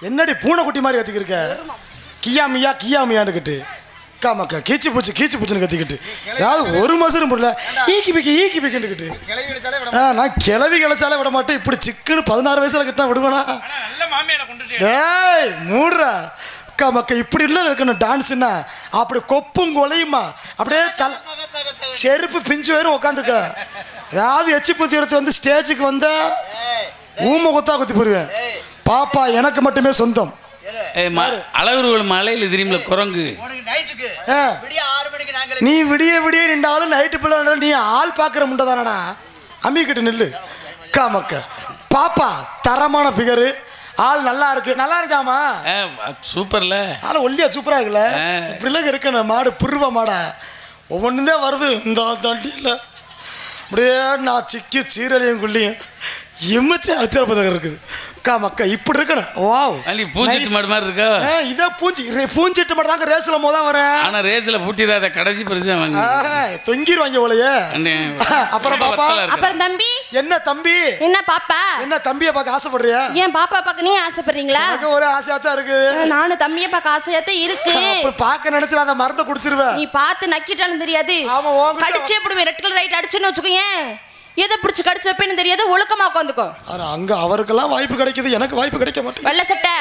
என்னடி பூனைக்குட்டி மாதிரி கத்திக்கிருக்க கியா மியா கியா மியான்னுக்கிட்டு அக்கா மக்கா கீச்சு பூச்சி கீச்சு பூச்சின்னு கத்திக்கிட்டு ஏதாவது ஒரு மாசம் முடியல ஈக்கி பிக்கி ஈக்கி பிக்கிட்டுக்கிட்டு கிளவி அடிச்சாலே விட ஆ நான் கிளவி கிளச்சாலே விட மாட்டேன் இப்படி சிக்குன்னு பதினாறு வயசுல கிட்டா விடுவேனா நல்ல மாமியாரை கொண்டுட்டு டேய் மூடுறா அக்கா மக்கா இப்படி இல்லை இருக்கணும் டான்ஸ்னா அப்படி கொப்பும் கொலையுமா அப்படியே தலை செருப்பு பிஞ்சு வரும் உட்காந்துக்க ஏதாவது எச்சி புத்தி எடுத்து வந்து ஸ்டேஜுக்கு வந்தா ஊமை குத்தா குத்தி போடுவேன் பாப்பா எனக்கு மட்டுமே சொந்தம் ஏய், ம- அழகுருவல் மலையில் தெரியுமில குரங்கு உனக்கு நைட்டுக்கு ஆ. விடிய ஆறு மணிக்கு நாங்களே நீ விடிய விடிய நின்றாலும் நைட்டு பிள்ளை நீ ஆள் பார்க்குற முண்டை தானடா அம்மிக்கிட்டு நில்லு அக்கா மக்க பாப்பா தரமான ஃபிகரு ஆள் நல்லா இருக்கு நல்லா இருக்காமா ஏ, சூப்பர்ல ஆள் ஒல்லியா சூப்பரா இருக்குல்ல ஆ. இப்படிலாம் இருக்கணும் மாடு புருவ மாடா ஒவ்வொன்றும் தான் வருது இந்த தண்டியில் அப்படியே நான் சிக்கி சீரலையும் குள்ளியும் இமிச்சு அத்திரப்பதம் இருக்குது அக்கா மக்கா இப்படி இருக்கணும் வாவ் அள்ளி பூஞ்சிட்டு மாடு மாதிரி இருக்கா ஆ, இதே பூஞ்சி ரே- பூஞ்சிட்டு மட்டும் தாங்க ரேஸ்ல மோதான் வரேன் ஆனா ரேஸ்ல பூட்டிடாத கடைசி பரிசு வாங்க ஆஹா, தொங்கிருவாங்க போலயே அண்ணே, அப்புறம் பாப்பா வத்தலா இருக்கு. அப்புறம் தம்பி என்ன தம்பி என்ன பாப்பா என்ன தம்பியை பார்க்க ஆசைப்படுறியா ஏன் பாப்பா பார்க்க நீங்க ஆசைப்படுறீங்களா எனக்கு ஒரு ஆசையா தான் இருக்கு நானும் தம்பியை பார்க்க ஆசையா தான் இருக்கு அப்படி பார்க்க நினைச்சு நான் அந்த மருந்தை குடிச்சிருவேன் நீ பார்த்து நக்கிட்டாலும் தெரியாது ஆமா, உன்கிட்ட- கடிச்சே போடுவேன் ரெட் கலர் ரைட் அடிச்சுன்னு வச்சுக்கோயேன் எதை பிடிச்சு கடிச்ச வைப்பேன்னு தெரியாது ஒழுக்கமா உட்காந்துக்கோ ஆனா அங்க அவருக்கெல்லாம் வாய்ப்பு கிடைக்குது எனக்கு வாய்ப்பு கிடைக்க மாட்டேங்குது வெள்ளை சட்டை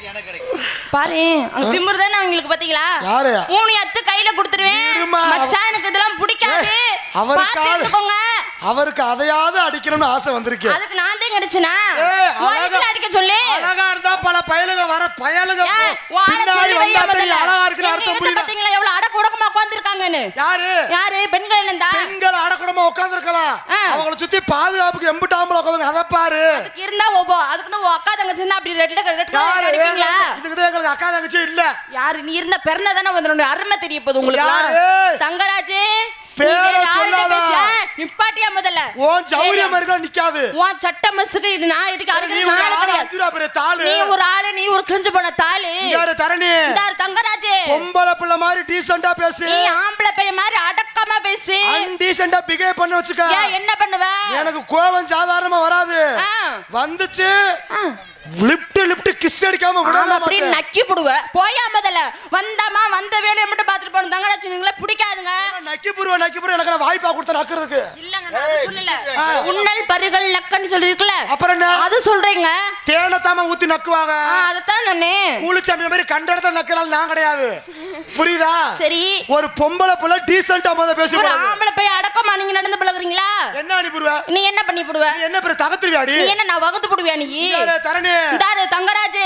பாரு அங்க திமிரு தானே அவங்களுக்கு பாத்தீங்களா யாரு? மூணு அத்து கையில கொடுத்துருவேன் இருமா. மச்சான் எனக்கு இதெல்லாம் பிடிக்காது ஏய், அவருக்காவது- பார்த்து இருந்துக்கோங்க அவருக்கு அதையாவது அடிக்கணும்னு ஆசை வந்திருக்கு அதுக்கு நான் தான் கிடைச்சனா ஏய், அழகா- வயிற்றுல அடிக்க சொல்லு அழகா இருந்தா பல பயலுங்க வர பயலுங்க ஏன், உன் ஆளை பின்னாடி சொல்லி வையா வந்தா தெரியும் முதல்ல. அழகா இருக்குன்னு எங்க அர்த்தம் இடத்த புரியுதா பாத்தீங்களா எவ்வளவு அடக்கு உடக்கமா உட்கார்ந்திருக்காங்கன்னு யாரு யாரு பெண்கள் என்னந்தா பெண்கள் அடக்குடமா உட்காந்துருக்கலாம் ஆ. அவங்கள சுத்தி பாதுகாப்புக்கு எம்பிட்டு ஆம்பளை உட்காந்து அதை பாரு அதுக்கு இருந்தா ஓபோ அதுக்குன்னு உன் அக்கா தங்கச்சின்னா அப்படி ரெட் ரெட் ரெட் யாரு அடிப்பீங்களா இதுக்குதான் எங்களுக்கு அக்கா தங்கச்சி இல்ல யாரு நீ இருந்த பிறந்தா தானே வந்து அருமை தெரிய போகுது உங்களுக்கு யாரு? தங்கராஜ் பேரை சொல்லாத. நிப்பாட்டியா முதல்ல உன் சௌரியம் இருக்கா நிக்காது உன் சட்ட மசுக்கு இது நான் இருக்கு நீ அடிக்கிற ஒரு நாள் ஆளு கிடையாது அஞ்சு ரூபா பெரிய தாளு நீ ஒரு ஆளு நீ ஒரு கிழிஞ்சு போன தாலு யாரு தரணி இந்தாரு தங்கராஜ் பொம்பளை பிள்ளை மாதிரி டீசெண்டா பேசு நீ ஆம்பளை பையன் மாதிரி அடக்கமா பேசு அன்டீசெண்டா பிகேவ் பண்ண வச்சுக்க ஏன் என்ன பண்ணுவ எனக்கு கோபம் சாதாரணமா வராது ஆ. வந்துச்சு ஆ. லிப்ட் லிப்ட் கிஸ் அடிக்காம விடவே ஆமா அப்படி மாட்டேன் நக்கி போடுவ போயா முதல்ல வந்தாமா வந்த வேலையை மட்டும் பார்த்துட்டு போன தங்கராஜ் நீங்களே பிடிக்காதுங்க நக்கி புருவ நக்கி புருவ எனக்கு நான் வாய்ப்பா கொடுத்த நக்கிறதுக்கு இல்லங்க நான் அது சொல்லல உன்னல் பருகள் நக்கன்னு சொல்லிருக்கல அப்புறம் என்ன அது சொல்றீங்க தேனை தாம ஊத்தி நக்குவாங்க ஆ, அதத்தான் நானே கூலிச்சாமி மாதிரி கண்ட இடத்துல நக்கிறாள் நான் கிடையாது புரியுதா சரி ஒரு பொம்பளை புள்ள டீசெண்டா முத பேசி ஒரு பழகு. ஆம்பளை பையன் அடக்கமா நீங்க நடந்து பழகுறீங்களா என்ன அனுப்பிடுவ நீ என்ன பண்ணி போடுவ நீ என்ன பெரிய தகத்துருவியாடி நீ என்ன நான் வகுத்து போடுவியா நீ யாரு, தரணி இந்தாரு தங்கராஜ்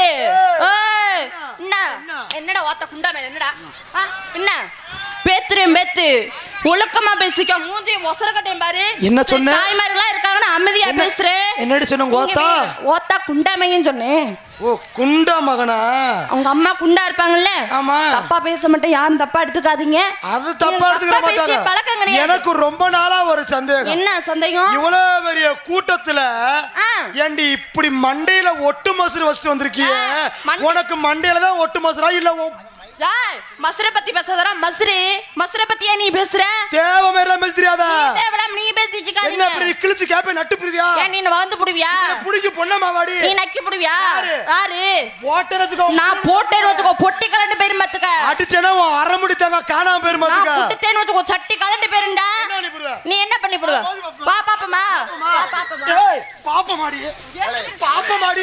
ஓய் என்ன என்னடா ஓத்த குண்டாமே என்னடா ஆ, என்ன பேத்துறேன் பேத்து ஒழுக்கமா பேசிக்க மூஞ்சி மொசரக்கட்டையும் பாரு என்ன சொன்ன? தாய்மார்களா இருக்காங்கன்னு அமைதியா என்ன- பேசுறேன் என்னடி சொன்ன உங்க ஓத்தா? ஓத்தா குண்டாமைன்னு சொன்னேன் ஓ குண்டா மகனா அவங்க அம்மா குண்டா இருப்பாங்கல்ல ஆமா. தப்பா பேச மாட்டேன் யாரும் தப்பா எடுத்துக்காதீங்க அது தப்பா எனக்கு எடுத்துக்கிற தப்பா பேசிய பழக்கம் மாட்டாங்க கிடையாது. எனக்கு ரொம்ப நாளா ஒரு சந்தேகம் என்ன சந்தேகம் இவ்வளவு பெரிய கூட்டத்துல ஆ. ஏண்டி இப்படி மண்டையில ஒட்டு மசுறு வச்சுட்டு வந்திருக்கிய ஆ, மண்டை- உனக்கு மண்டையில தான் ஒட்டு மசுரா இல்ல உன் ஏய், மசுரை பத்தி பேசாதடா மசுரு மசுரை பத்தியா நீ பேசுற தேவை மேலாம் பேச தெரியாதா தேவலாம் நீ பேசிட்டு என்ன இருக்காதீங்க இப்படி கிழிச்சு கேப்ப நட்டு புரிவியா ஏன் நீ வந்து புடுவியா புடிக்கு பொண்ணமா வாடி நீ நக்கி புடுவியா யாரு? யாரு போட்டேன்னு வச்சுக்கோ நான் போட்டேன்னு வச்சுக்கோ பொட்டி கலண்டு பேரு மத்துக்க அடிச்சேன்னா உன் அரை முடி தாங்க காணாம போயிரும் நான் பாத்துக்க புட்டுத்தேன்னு வச்சுக்கோ சட்டி கலண்டு பேருண்டா என்ன நீ புரிவ? நீ என்ன பண்ணி போடுவ போது பாப்பா. வா பாப்பமா வா பாப்பமா ஏய், பாப்பமாடி பாப்பமாடி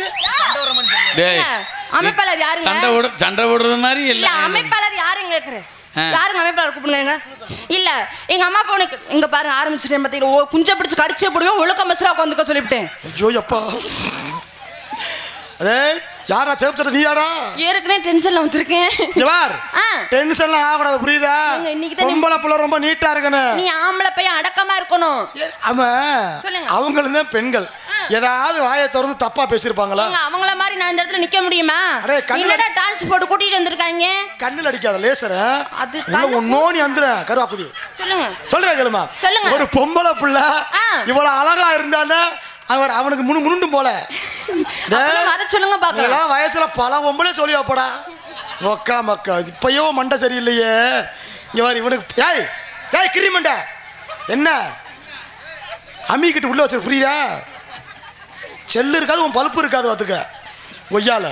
டேய் என்ன? அமைப்பாளர் யாருங்க? சண்டை விட சண்டை விடுறது மாதிரி இல்ல இல்ல அமைப்பாளர் யாருங்க கேக்குறேன் ஆ. யாருங்க அமைப்பாளர் கூப்பிடுங்க இல்ல எங்க அம்மா போனுக்கு இங்க பாரு ஆரம்பிச்சிட்டேன் பாத்தீங்க ஓ குஞ்ச பிடிச்சு கடிச்சே போடுவோம் ஒழுக்க மசரா உட்காந்துக்க சொல்லிவிட்டேன் ஐயோ அப்பா அதே யாரா சேப்பு சட்டை நீ யாரா ஏற்கனவே டென்ஷன்ல வந்திருக்கேன் ஜவார் ஆ. டென்ஷன்லாம் ஆகக்கூடாது புரியுதா ஏங்க, இன்னைக்கு தானே- பொம்பளை புள்ள ரொம்ப நீட்டா இருக்கணும் நீ ஆம்பளை பையன் அடக்கமா இருக்கணும் ஏ, ஆமா சொல்லுங்க. அவங்களும் தான் பெண்கள் ஏதாவது வாயை திறந்து தப்பா பேசியிருப்பாங்களா ஏங்க, அவங்கள மாதிரி நான் இந்த இடத்துல நிக்க முடியுமா அடே, கண்ணுல- என்னடா டான்ஸ் போட்டு கூட்டிட்டு வந்திருக்காங்க கண்ணில் அடிக்காத லேசர அது உள்ள கண்ணு ஒரு நோனி வந்துடும் கருவாக்குதி சொல்லுங்க சொல்றேன் கேளுமா சொல்லுங்க. ஒரு பொம்பளை புள்ள ஆ. இவ்வளவு அழகா இருந்தானே அவர் அவனுக்கு முனு முனுண்டும் போல அப்ப அதை சொல்லுங்க பாக்கலாம் இதெல்லாம் வயசுல பல பொம்பளை சொல்லி வைப்படா மொக்கா மக்கா இப்பயோ மண்டை சரியில்லையே இங்க பாரு இவனுக்கு ஏய் ஏய் கிரி மண்டை என்ன அம்மிக்கிட்டு உள்ள வச்சு புரியுதா செல்லு இருக்காது உன் பழுப்பு இருக்காது பார்த்துக்க ஒய்யால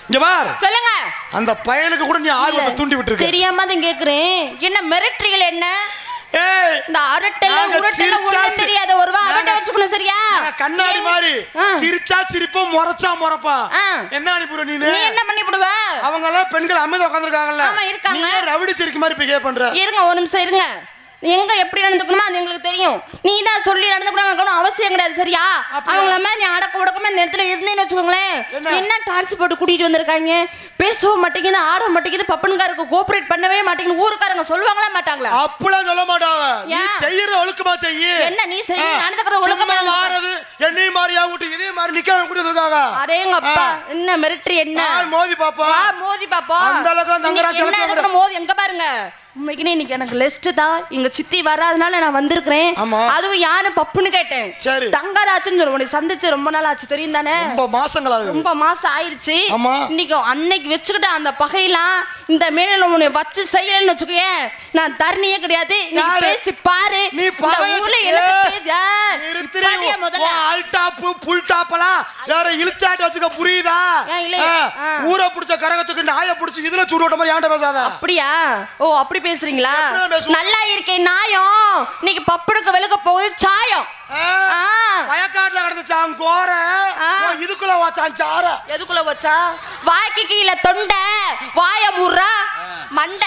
இங்க பார் சொல்லுங்க அந்த பயலுக்கு கூட நீ ஆர்வத்தை தூண்டி விட்டுருக்க தெரியாம தான் கேக்குறேன் என்ன மிரட்டுறீங்களே என்ன ஏய் இந்த அரட்டல நாங்க உருட்டல சிரிச்சா ஒண்ணும் சி- தெரியாத ஒரு வா அதட்ட நாங்க- வச்சுக்கணும் சரியா நாங்க கண்ணாடி மாதிரி ஆ. சிரிச்சா சிரிப்போம் முறைச்சா முறைப்பா ஆ. என்ன அனுப்பிடுற நீனு நீ என்ன பண்ணி விடுவ அவங்க எல்லாம் பெண்கள் அமைதி உட்காந்துருக்காங்கல்ல ஆமா, இருக்காங்க. நீ ஏன் ரவுடி சிரிக்க மாதிரி பிஹேவ் பண்ற இருங்க ஒரு நிமிஷம் இருங்க எங்க எப்படி நடந்துக்கணுமோ அது எங்களுக்கு தெரியும் நீ தான் சொல்லி நடந்துக்கணும் அவசியம் கிடையாது சரியா அப்படியா? அவங்கள மாதிரி நீ அடக்க உடக்கமா இந்த இடத்துல இருந்தேன்னு வச்சுக்கோங்களேன் என்ன? என்ன டாக்ஸி போட்டு கூட்டிட்டு வந்திருக்காங்க பேசவும் மாட்டேங்குது ஆட மாட்டேங்குது பப்பனுக்காருக்கு கோஆபரேட் பண்ணவே மாட்டேங்குது ஊருக்காரங்க சொல்லுவாங்களா மாட்டாங்களா அப்பெல்லாம் சொல்ல மாட்டாங்க நீ ஏன்? செய்யற ஒழுக்கமா செய்யி என்ன நீ செய்ய ஆ. நடந்துக்கிறது ஒழுக்கமா சும்மா வாரது என்னையும் மாதிரி அவங்க இதே மாதிரி நிக்க கூட்டி வந்திருக்காங்க அரேங்கப்பா ஆ. என்ன மிரட்டரி என்ன ஆள் மோதி பாப்பா வா மோதி பாப்போம் அந்த அளவுக்கு அந்த இன்னைக்கு அங்கராசி என்ன அளவுக்கு நடக்கணும் மோதி எங்க பாருங்க உண்மைக்குனே இன்னைக்கு எனக்கு லெஸ்ட் தான் எங்க சித்தி வராதனால நான் வந்திருக்கிறேன் ஆமா. அதுவும் யாரு பப்புன்னு கேட்டேன் சரி. தங்கராஜன் சொல்ல உன்னை சந்திச்சு ரொம்ப நாள் ஆச்சு தெரியும் தானே ரொம்ப மாசங்களாகுது ரொம்ப மாசம் ஆயிருச்சு ஆமா. இன்னைக்கு அன்னைக்கு வச்சுக்கிட்ட அந்த பகையெல்லாம் இந்த மேல உன்னை வச்சு செய்யலன்னு வச்சுக்கோயேன் நான் தரணியே கிடையாது நீ யாரு? பேசி பாரு நீ இந்த பகை ஊர்ல வச்சு- எனக்கு ஏய், பேச நிறுத்துறி. பாட்டியா முதல்ல உன் ஆல் டாப்பு புல் டாப்பெல்லாம் வேற இழுச்சாட்டு வச்சுக்க புரியுதா ஏன் இல்லையே? ஆ, ஆ. ஊரை புடிச்ச கரகத்துக்கு நாயை புடிச்சு இதுல சூடு விட்ட மாதிரி ஏன்டா பேசாத அப்படியா ஓ அப்படி பேசுறீங்களா எப்படிதான் பேசுவோம்? நல்லா இருக்கேன் நாயம் இன்னைக்கு பப்பனுக்கு வெளுக்க போகுது சாயம் ஆ, ஆ. வயக்காட்டுல கிடந்துச்சான் கோர ஆ. உன் இதுக்குள்ள வாச்சான் சார எதுக்குள்ள வச்சா வாய்க்கு கீழே தொண்டை வாய முறா மண்டை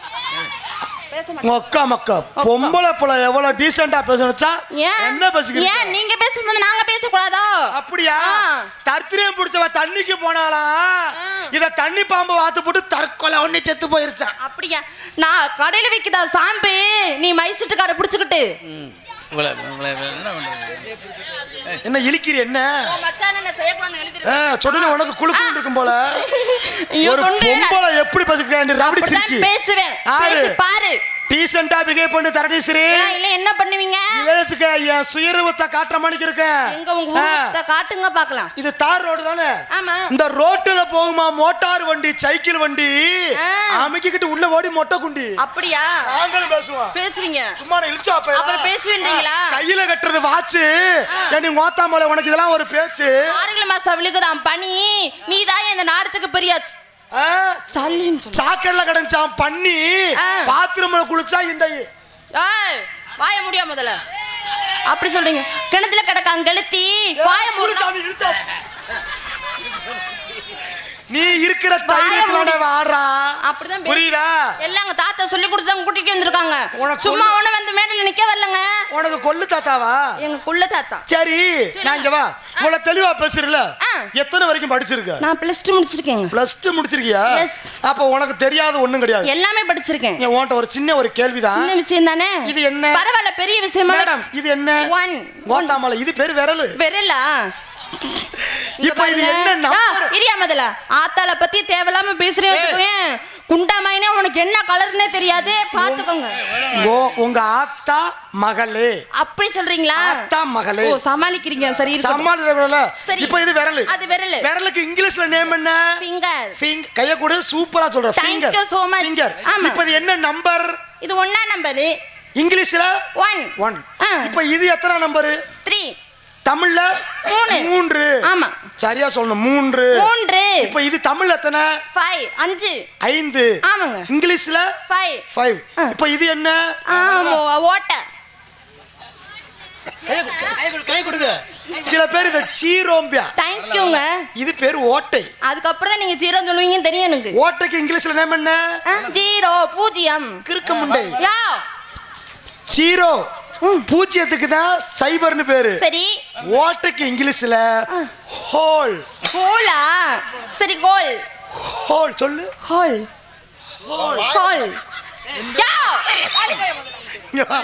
பேச மாட்டேன். மொக்கா மக்கா பொம்பளை புள்ள எவ்வளவு டீசெண்டா பேசணுச்சா ஏன் என்ன பேசுகிறீங்க ஏன் நீங்க பேசும்போது நாங்க பேசக்கூடாதோ அப்படியா ஆ. தர்த்திரியம் பிடிச்சவ தண்ணிக்கு போனாலாம் இத தண்ணி பாம்பு வாத்து போட்டு தற்கொலை ஒண்ணு செத்து போயிருச்சான் அப்படியா நான் கடையில விக்குதா சாம்பு நீ மைசூட்டுக்கார புடிச்சுக்கிட்டு ம். இவ்வளவு இவ்வளவு இவ்வளவு என்ன பண்றது என்ன இழுக்கிறீ என்ன உன் மச்சான் என்ன செய்யக்கூடாதுன்னு எழுதிருக்கு. ஆ, சொடுன்னு உனக்கு குழுக்கு இருக்கும் போல ஐயோ, ஒரு தொண்டை பொம்பளை எப்படி பேசுகிறேன் ரவுடி அப்படிதான் சிரிக்கி பேசுவேன் ஆறு. பேசி பாரு டீசெண்டா பிஹேவ் பண்ணு தரணீஸ்வரி ஏன் இல்ல என்ன பண்ணுவீங்க இவனுக்கு என் சுயரூபத்தை காட்டுற மணிக்கு இருக்கேன் எங்க உங்க ஊர்ல காட்டுங்க பாக்கலாம் இது தார் ரோடு தானே ஆமா இந்த ரோட்டுல போகுமா மோட்டார் வண்டி சைக்கிள் வண்டி ஆ. அமைக்கிட்டு உள்ள ஓடி மொட்டை குண்டி அப்படியா நாங்களும் பேசுவோம் பேசுவீங்க சும்மா நான் இழுச்சா போய் அப்புறம் பேசுவீங்களா? கையில கட்டுறது வாச்சு நீ ஓத்தாமல உனக்கு இதெல்லாம் ஒரு பேச்சு ஆறுகளை மாசம் விழுகுதான் பனி நீ தான் இந்த நாடத்துக்கு பெரிய ஆ? சல்லின்னு சொல்லு சாக்கடைல கிடஞ்சான் பண்ணி ஆ. பாத்ரூம்ல குளிச்சா இந்த ஏய் வாய முடியா முதல்ல அப்படி சொல்றீங்க கிணத்துல கிடக்காங்க கெளுத்தி வாய மூடு முடியா சாமி, இழுத்தா. நீ இருக்கிற தைரியத்துல ஆடுறா அப்படிதான் பேசு. புரியுதா எல்லாம் எங்க தாத்தா சொல்லி கொடுத்து தான் கூட்டிட்டு வந்திருக்காங்க உனக்கு சும்மா ஒண்ணு வந்து மேடையில நிக்க வரலங்க உனக்கு கொள்ளு தாத்தாவா எங்க குள்ள தாத்தா சரி நான் இங்க வா உங்களை தெளிவா பேசுறல ஆ. எத்தனை வரைக்கும் படிச்சிருக்க நான் பிளஸ் டூ முடிச்சிருக்கேங்க பிளஸ் டூ முடிச்சிருக்கியா Yes. அப்ப உனக்கு தெரியாத ஒண்ணும் கிடையாது எல்லாமே படிச்சிருக்கேன் நீ உன்கிட்ட ஒரு சின்ன ஒரு கேள்விதான் சின்ன விஷயம் தானே இது என்ன? பரவாயில்ல பெரிய விஷயமா மேடம் இது என்ன ஒன் ஓத்தாமலை இது பேரு விரலு விரலா இப்ப இது என்ன number? இரியா முதல்ல ஆத்தால பத்தி தேவையில்லாம பேசுறேன் ஏய். வச்சுக்கோயேன் குண்டாமைனே உனக்கு என்ன கலர்னே தெரியாது பாத்துக்கோங்க ஓ உங்க ஆத்தா மகளே அப்படி சொல்றீங்களா ஆத்தா மகளே ஓ சமாளிக்கிறீங்க சரி இருக்கட்டும். சமாளிக்கிறல சரி. இப்ப இது விரலு அது விரலு. விரலுக்கு இங்கிலீஷ்ல நேம் என்ன ஃபிங்கர் Fing- கைய கூட சூப்பரா சொல்ற Thank finger you so much. Finger ஆமா. இப்ப இது என்ன நம்பர் இது ஒண்ணா நம்பரு இங்கிலீஷ்ல ஒன் ஒன் ஆ. இப்ப இது எத்தனை நம்பர் த்ரீ தமிழ்ல மூணு. மூன்று ஆமா. சரியா சொல்லணும் மூன்று மூன்று இப்ப இது தமிழ்ல எத்தனை ஃபைவ் அஞ்சு ஐந்து ஆமாங்க இங்கிலீஷ்ல ஃபைவ் ஃபைவ் ஆ. இப்ப இது என்ன ஆமா ஓட்ட கை கொடுங்க சில பேர் இத சீரோம்பியா தேங்க்யூங்க இது பேர் ஓட்டை அதுக்கப்புறம் தான் நீங்க ஜீரோ சொல்லுவீங்கன்னு தெரியும் எனக்கு ஓட்டைக்கு இங்கிலீஷ்ல நேம் என்ன ஜீரோ பூஜ்ஜியம் கிறுக்க முண்டை யா ஜீரோ பூஜ்ஜியத்துக்கு தான் சைபர்னு பேரு சரி ஓட்டைக்கு இங்கிலீஷ்ல ஹோல் கோலா சரி கோல் ஹோல் சொல்லு ஹோல் ஹோல் யா இங்க வா.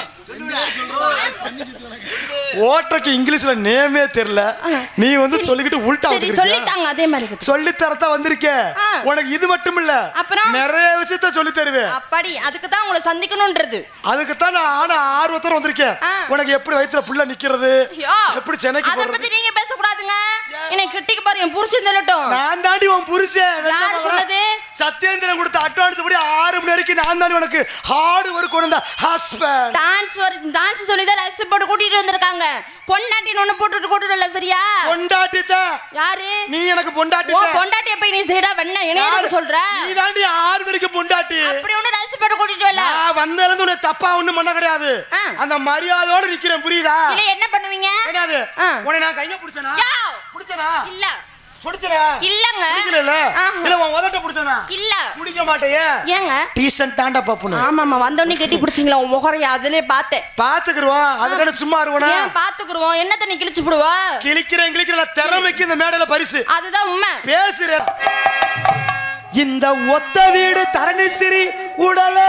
ஓட்டைக்கு இங்கிலீஷ்ல நேமே தெரியல நீ வந்து சொல்லிக்கிட்டு உல்டா சரி விட்டுக்கிறியா? சொல்லித்தாங்க அதே மாதிரி இருக்கு. சொல்லி தரத்தா வந்திருக்கே ஆ. உனக்கு இது மட்டும் இல்ல அப்புறம்? நிறைய விஷயத்த சொல்லி தருவேன் அப்படி அதுக்கு தான் உங்களை சந்திக்கணும்ன்றது அதுக்கு தான் நான் ஆனா ஆர்வத்தோட வந்திருக்கேன் ஆ. உனக்கு எப்படி வயித்துல புள்ள நிக்கிறது யா எப்படி சென்னைக்கு அத போறது பத்தி நீங்க பேசக்கூடாதுங்க என்னை கிட்டிக்கு பாரு என் புருஷன் சொல்லட்டும் நான் தாண்டி உன் புருஷன் வெண்ணை யார் மகன். சொன்னது? சத்யேந்திரன் கொடுத்த அட்வான்ஸ் படி ஆறு மணி வரைக்கும் நான் தாண்டி உனக்கு ஹார்டு ஒர்க் கொண்டு ஹஸ்பண்ட் டான்ஸ் டான்ஸ் சொல்லி தான் ரசி போட்டு கூட்டிட்டு வந்திருக்காங்க பொண்டாட்டின்னு ஒண்ணு போட்டுட்டு கூட்டிட்டு வரல சரியா பொண்டாட்டித்த யாரு நீ எனக்கு ஓ பொண்டாட்டித்த பொண்டாட்டிய போய் நீ சைடா வெண்ண என்ன எதுக்கு சொல்ற நீ தாண்டி ஆறு பேருக்கு பொண்டாட்டி அப்படி ஒண்ணு ரசி போட்டு கூட்டிட்டு வரல நான் வந்ததுல உன்னை தப்பா ஒண்ணும் பண்ண கிடையாது ஆ. அந்த மரியாதையோட நிக்கிறேன் புரியுதா இல்ல என்ன பண்ணுவீங்க என்னது ஆ. உன்னை நான் கைய பிடிச்சனா யாவ். பிடிச்சனா இல்ல பிடிச்சனா இல்லங்க பிடிக்கல ஆஹா. இல்ல உன் உதட்ட பிடிச்சனா இல்ல பிடிக்க மாட்டேயே ஏங்க டீசன்ட் தாண்டா பாப்புனு ஆமாமா வந்தோடனே கட்டி பிடிச்சிங்களா உன் முகரைய அதுலயே பார்த்தேன் பாத்துக்கிருவோம் அதுக்கான சும்மா இருவனா ஏன் பாத்துக்குருவோம் என்ன தண்ணி கிழிச்சு போடுவா கிழிக்கிறேன் கிழிக்கிறேன் திறமைக்கு இந்த மேடையில பரிசு அதுதான் உண்மை பேசுறேன் இந்த ஒத்த வீடு தரணி சிறி உடலே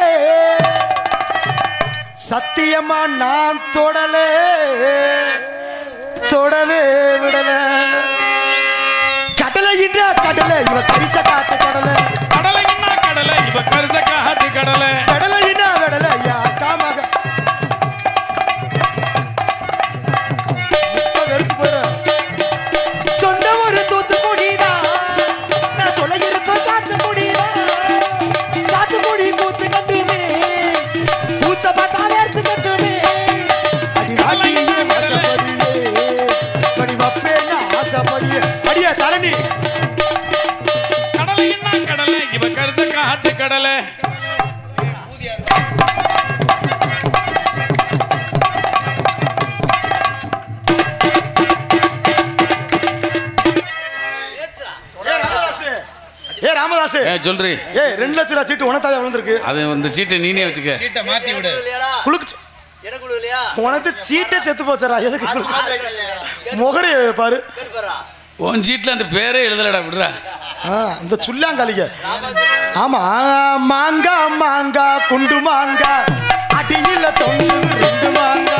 சத்தியமா நான் தொடலே தொடவே விடல கடலை இன்ற கடலை இவ கரிச காட்டு கடலை கடலை என்ன கடலை இவ கரிச காட்டு கடலை கடலை இன்னா விடல யா காமாக முப்பது அடிச்சு போயிடும் சொந்த ஒரு தூத்துக்குடிதான் நான் சொல்ல இருக்க சாத்துக்குடிதான் சாத்துக்குடி கூத்து கட்டுமே கூத்த பார்த்தா வேர்த்து கட்டுமே அடி வாட்டியே ஆசைப்படியே படி வப்பேன்னு ஆசைப்படியே அடியே தரணி கடலை என்ன கடலை இவ கரிச காட்டு கடலை ஏ ராமதாஸ் ஏ ராமதாஸ் ஏ சொல்றி ஏ ரெண்டு லட்ச ரூபா சீட்டு உனத்தாயா விழுந்திருக்கு அது இந்த சீட்டை நீனே வச்சுக்க சீட்டை மாத்தி விடு இல்லையாடா குளுக்கு எனக்கு இல்லையா உனக்கு சீட்டை செத்து போச்சரா எதுக்கு குளுக்கு? முகரு பாரு கேட்டுப்பாரா உன் சீட்ல அந்த பேரே எழுதலடா விடுறா ஆ, இந்த சுல்லாங்காலிக ஆமா மாங்கா மாங்கா குண்டு மாங்கா அடியில தொங்கு ரெண்டு மாங்கா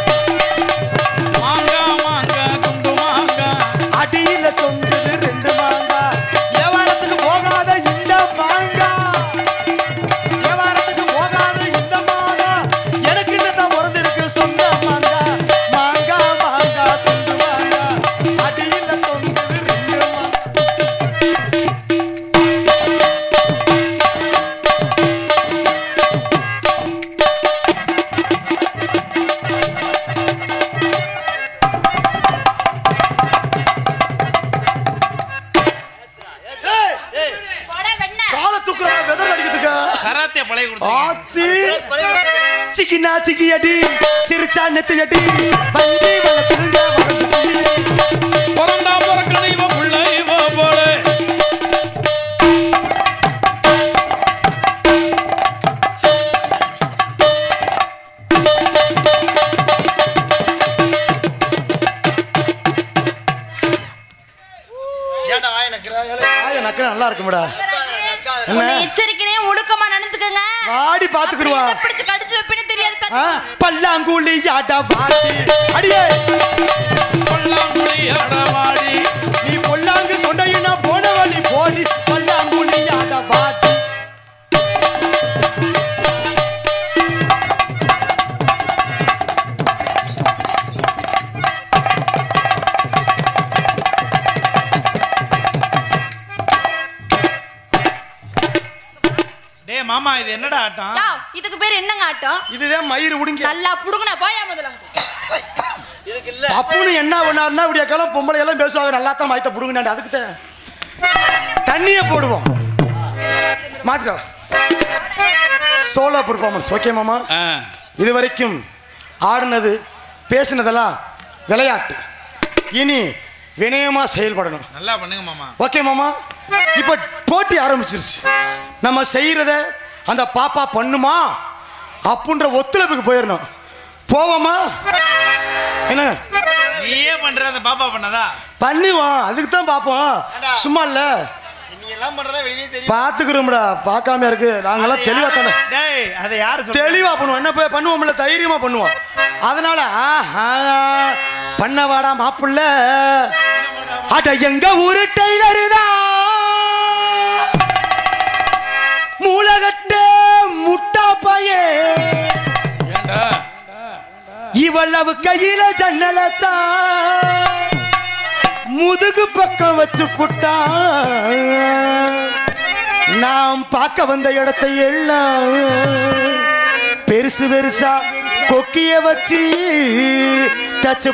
மாங்கா மாங்கா குண்டு மாங்கா அடியில தொங்குது ரெண்டு மாங்கா வியாபாரத்துக்கு போகாத இந்த மாங்கா வியாபாரத்துக்கு போகாத இந்த மாங்கா எனக்கு என்னதான் பிறந்திருக்கு சொந்த மாங்கா மாங்கா மாங்கா குண்டு மாங்கா அடியில தொங்குது ரெண்டு மாங்கா ஏய், ஏய் போட வெண்ண காலை தூக்குறா வெதர் அடிக்கிறதுக்கா கராத்தே பழைய கொடுத்தீங்க ஆத்தி பழைய சிக்கினா சிக்கி அடி சிரிச்சா நெத்தி அடி வண்டி வளர்த்துருங்க பிறந்தா பிறக்கணும் இவ புள்ள இவ போல ஏன்டா வாய் நக்கிறா ஆய நக்க நல்லா இருக்கும்டா என்ன? உன்னை எச்சரிக்கிறேன் ஒழுக்கமா நடந்துக்கங்க வாடி பாத்துக்கிடுவா அப்புறம் எதை பிடிச்சு கடிச்சு வைப்பேன்னு தெரியாது ஆ, பாத்து. பல்லாங்குழி யாடா வாடி அடியே கொல்லாங்குழி அடவாடி நீ பொல்லாங்கு சொன்னையினா போன வழி போடி பல்லாங்குழி யாடா வாடி டேய் மாமா இது என்னடா ஆட்டம் யா, இதுக்கு பேர் என்னங்க ஆட்டம் இதுதான் மயிறு உடுங்க நல்லா புடுங்கண்ணா போயா முதல்ல இதுக்கு இல்ல அப்புன்னு என்ன பண்ணாருன்னா இப்படிய காலம் பொம்பளை எல்லாம் பேசுவாங்க நல்லா தான் மயத்தை புடுங்கினாண்டு அதுக்கு தான் தண்ணியை போடுவோம் மாத்திக்கோ சோலோ பர்ஃபார்மன்ஸ் ஓகே மாமா ஆ இது வரைக்கும் ஆடினது பேசினதெல்லாம் விளையாட்டு இனி வினயமா செயல்படணும் நல்லா பண்ணுங்க மாமா ஓகே மாமா இப்போ போட்டி ஆரம்பிச்சிருச்சு நம்ம செய்யறத அந்த பாப்பா பண்ணுமா அப்புன்ற ஒத்துழைப்புக்கு போயிடணும் போவோமா என்னங்க நீயே பண்ற அந்த பாப்பா பண்ணதா பண்ணுவோம் அதுக்கு தான் பார்ப்போம் சும்மா இல்ல நீ எல்லாம் பண்றதா வெளியே தெரியும் பார்த்துக்கிறோம்டா பார்க்காம இருக்கு நாங்கெல்லாம் தெளிவா தானே டேய் அதை யாரு சொல்ற தெளிவா பண்ணுவோம் என்ன போய் பண்ணுவோம்ல தைரியமா பண்ணுவோம் அதனால ஆஹா, பண்ண வாடா மாப்புள்ள அட எங்க ஊரு டெய்லரு தான் மூலகட்ட முட்டா பையே ஏண்டா இவ்வளவு கையில ஜன்னலத்தான் முதுகு பக்கம் வச்சு புட்டான் நாம் பார்க்க வந்த இடத்தை எல்லாம் பெருசு பெருசா கொக்கிய வச்சு தச்சு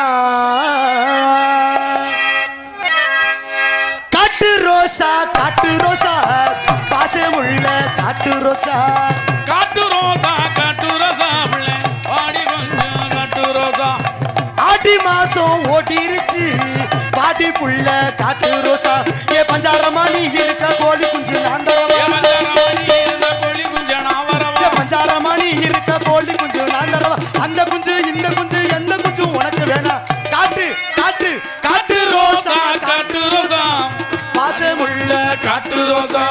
புட்டான் காட்டு ரோசா காட்டு ரோசா பாசமுள்ள காட்டு ரோசா காட்டு ரோசா காட்டு ரோசா பிள்ளை பாடி கொஞ்சம் காட்டு ரோசா ஆடி மாசம் ஓட்டிருச்சு பாட்டி புள்ள காட்டு ரோசா ஏ பஞ்சாரமா நீ இருக்க கோழி குஞ்சு நான் தரவா ஏமந்தாரமணி இருந்த கோழி குஞ்சனா வரவா ஏ பஞ்சாரமா நீ இருக்க கோழி குஞ்சு நான் தரவா அந்த குஞ்சு இந்த குஞ்சு எந்த குஞ்சு உனக்கு வேணாம் காட்டு காட்டு காட்டு ரோசா ரோசா காட்டு ரோசா பாசமுள்ள காட்டு ரோசா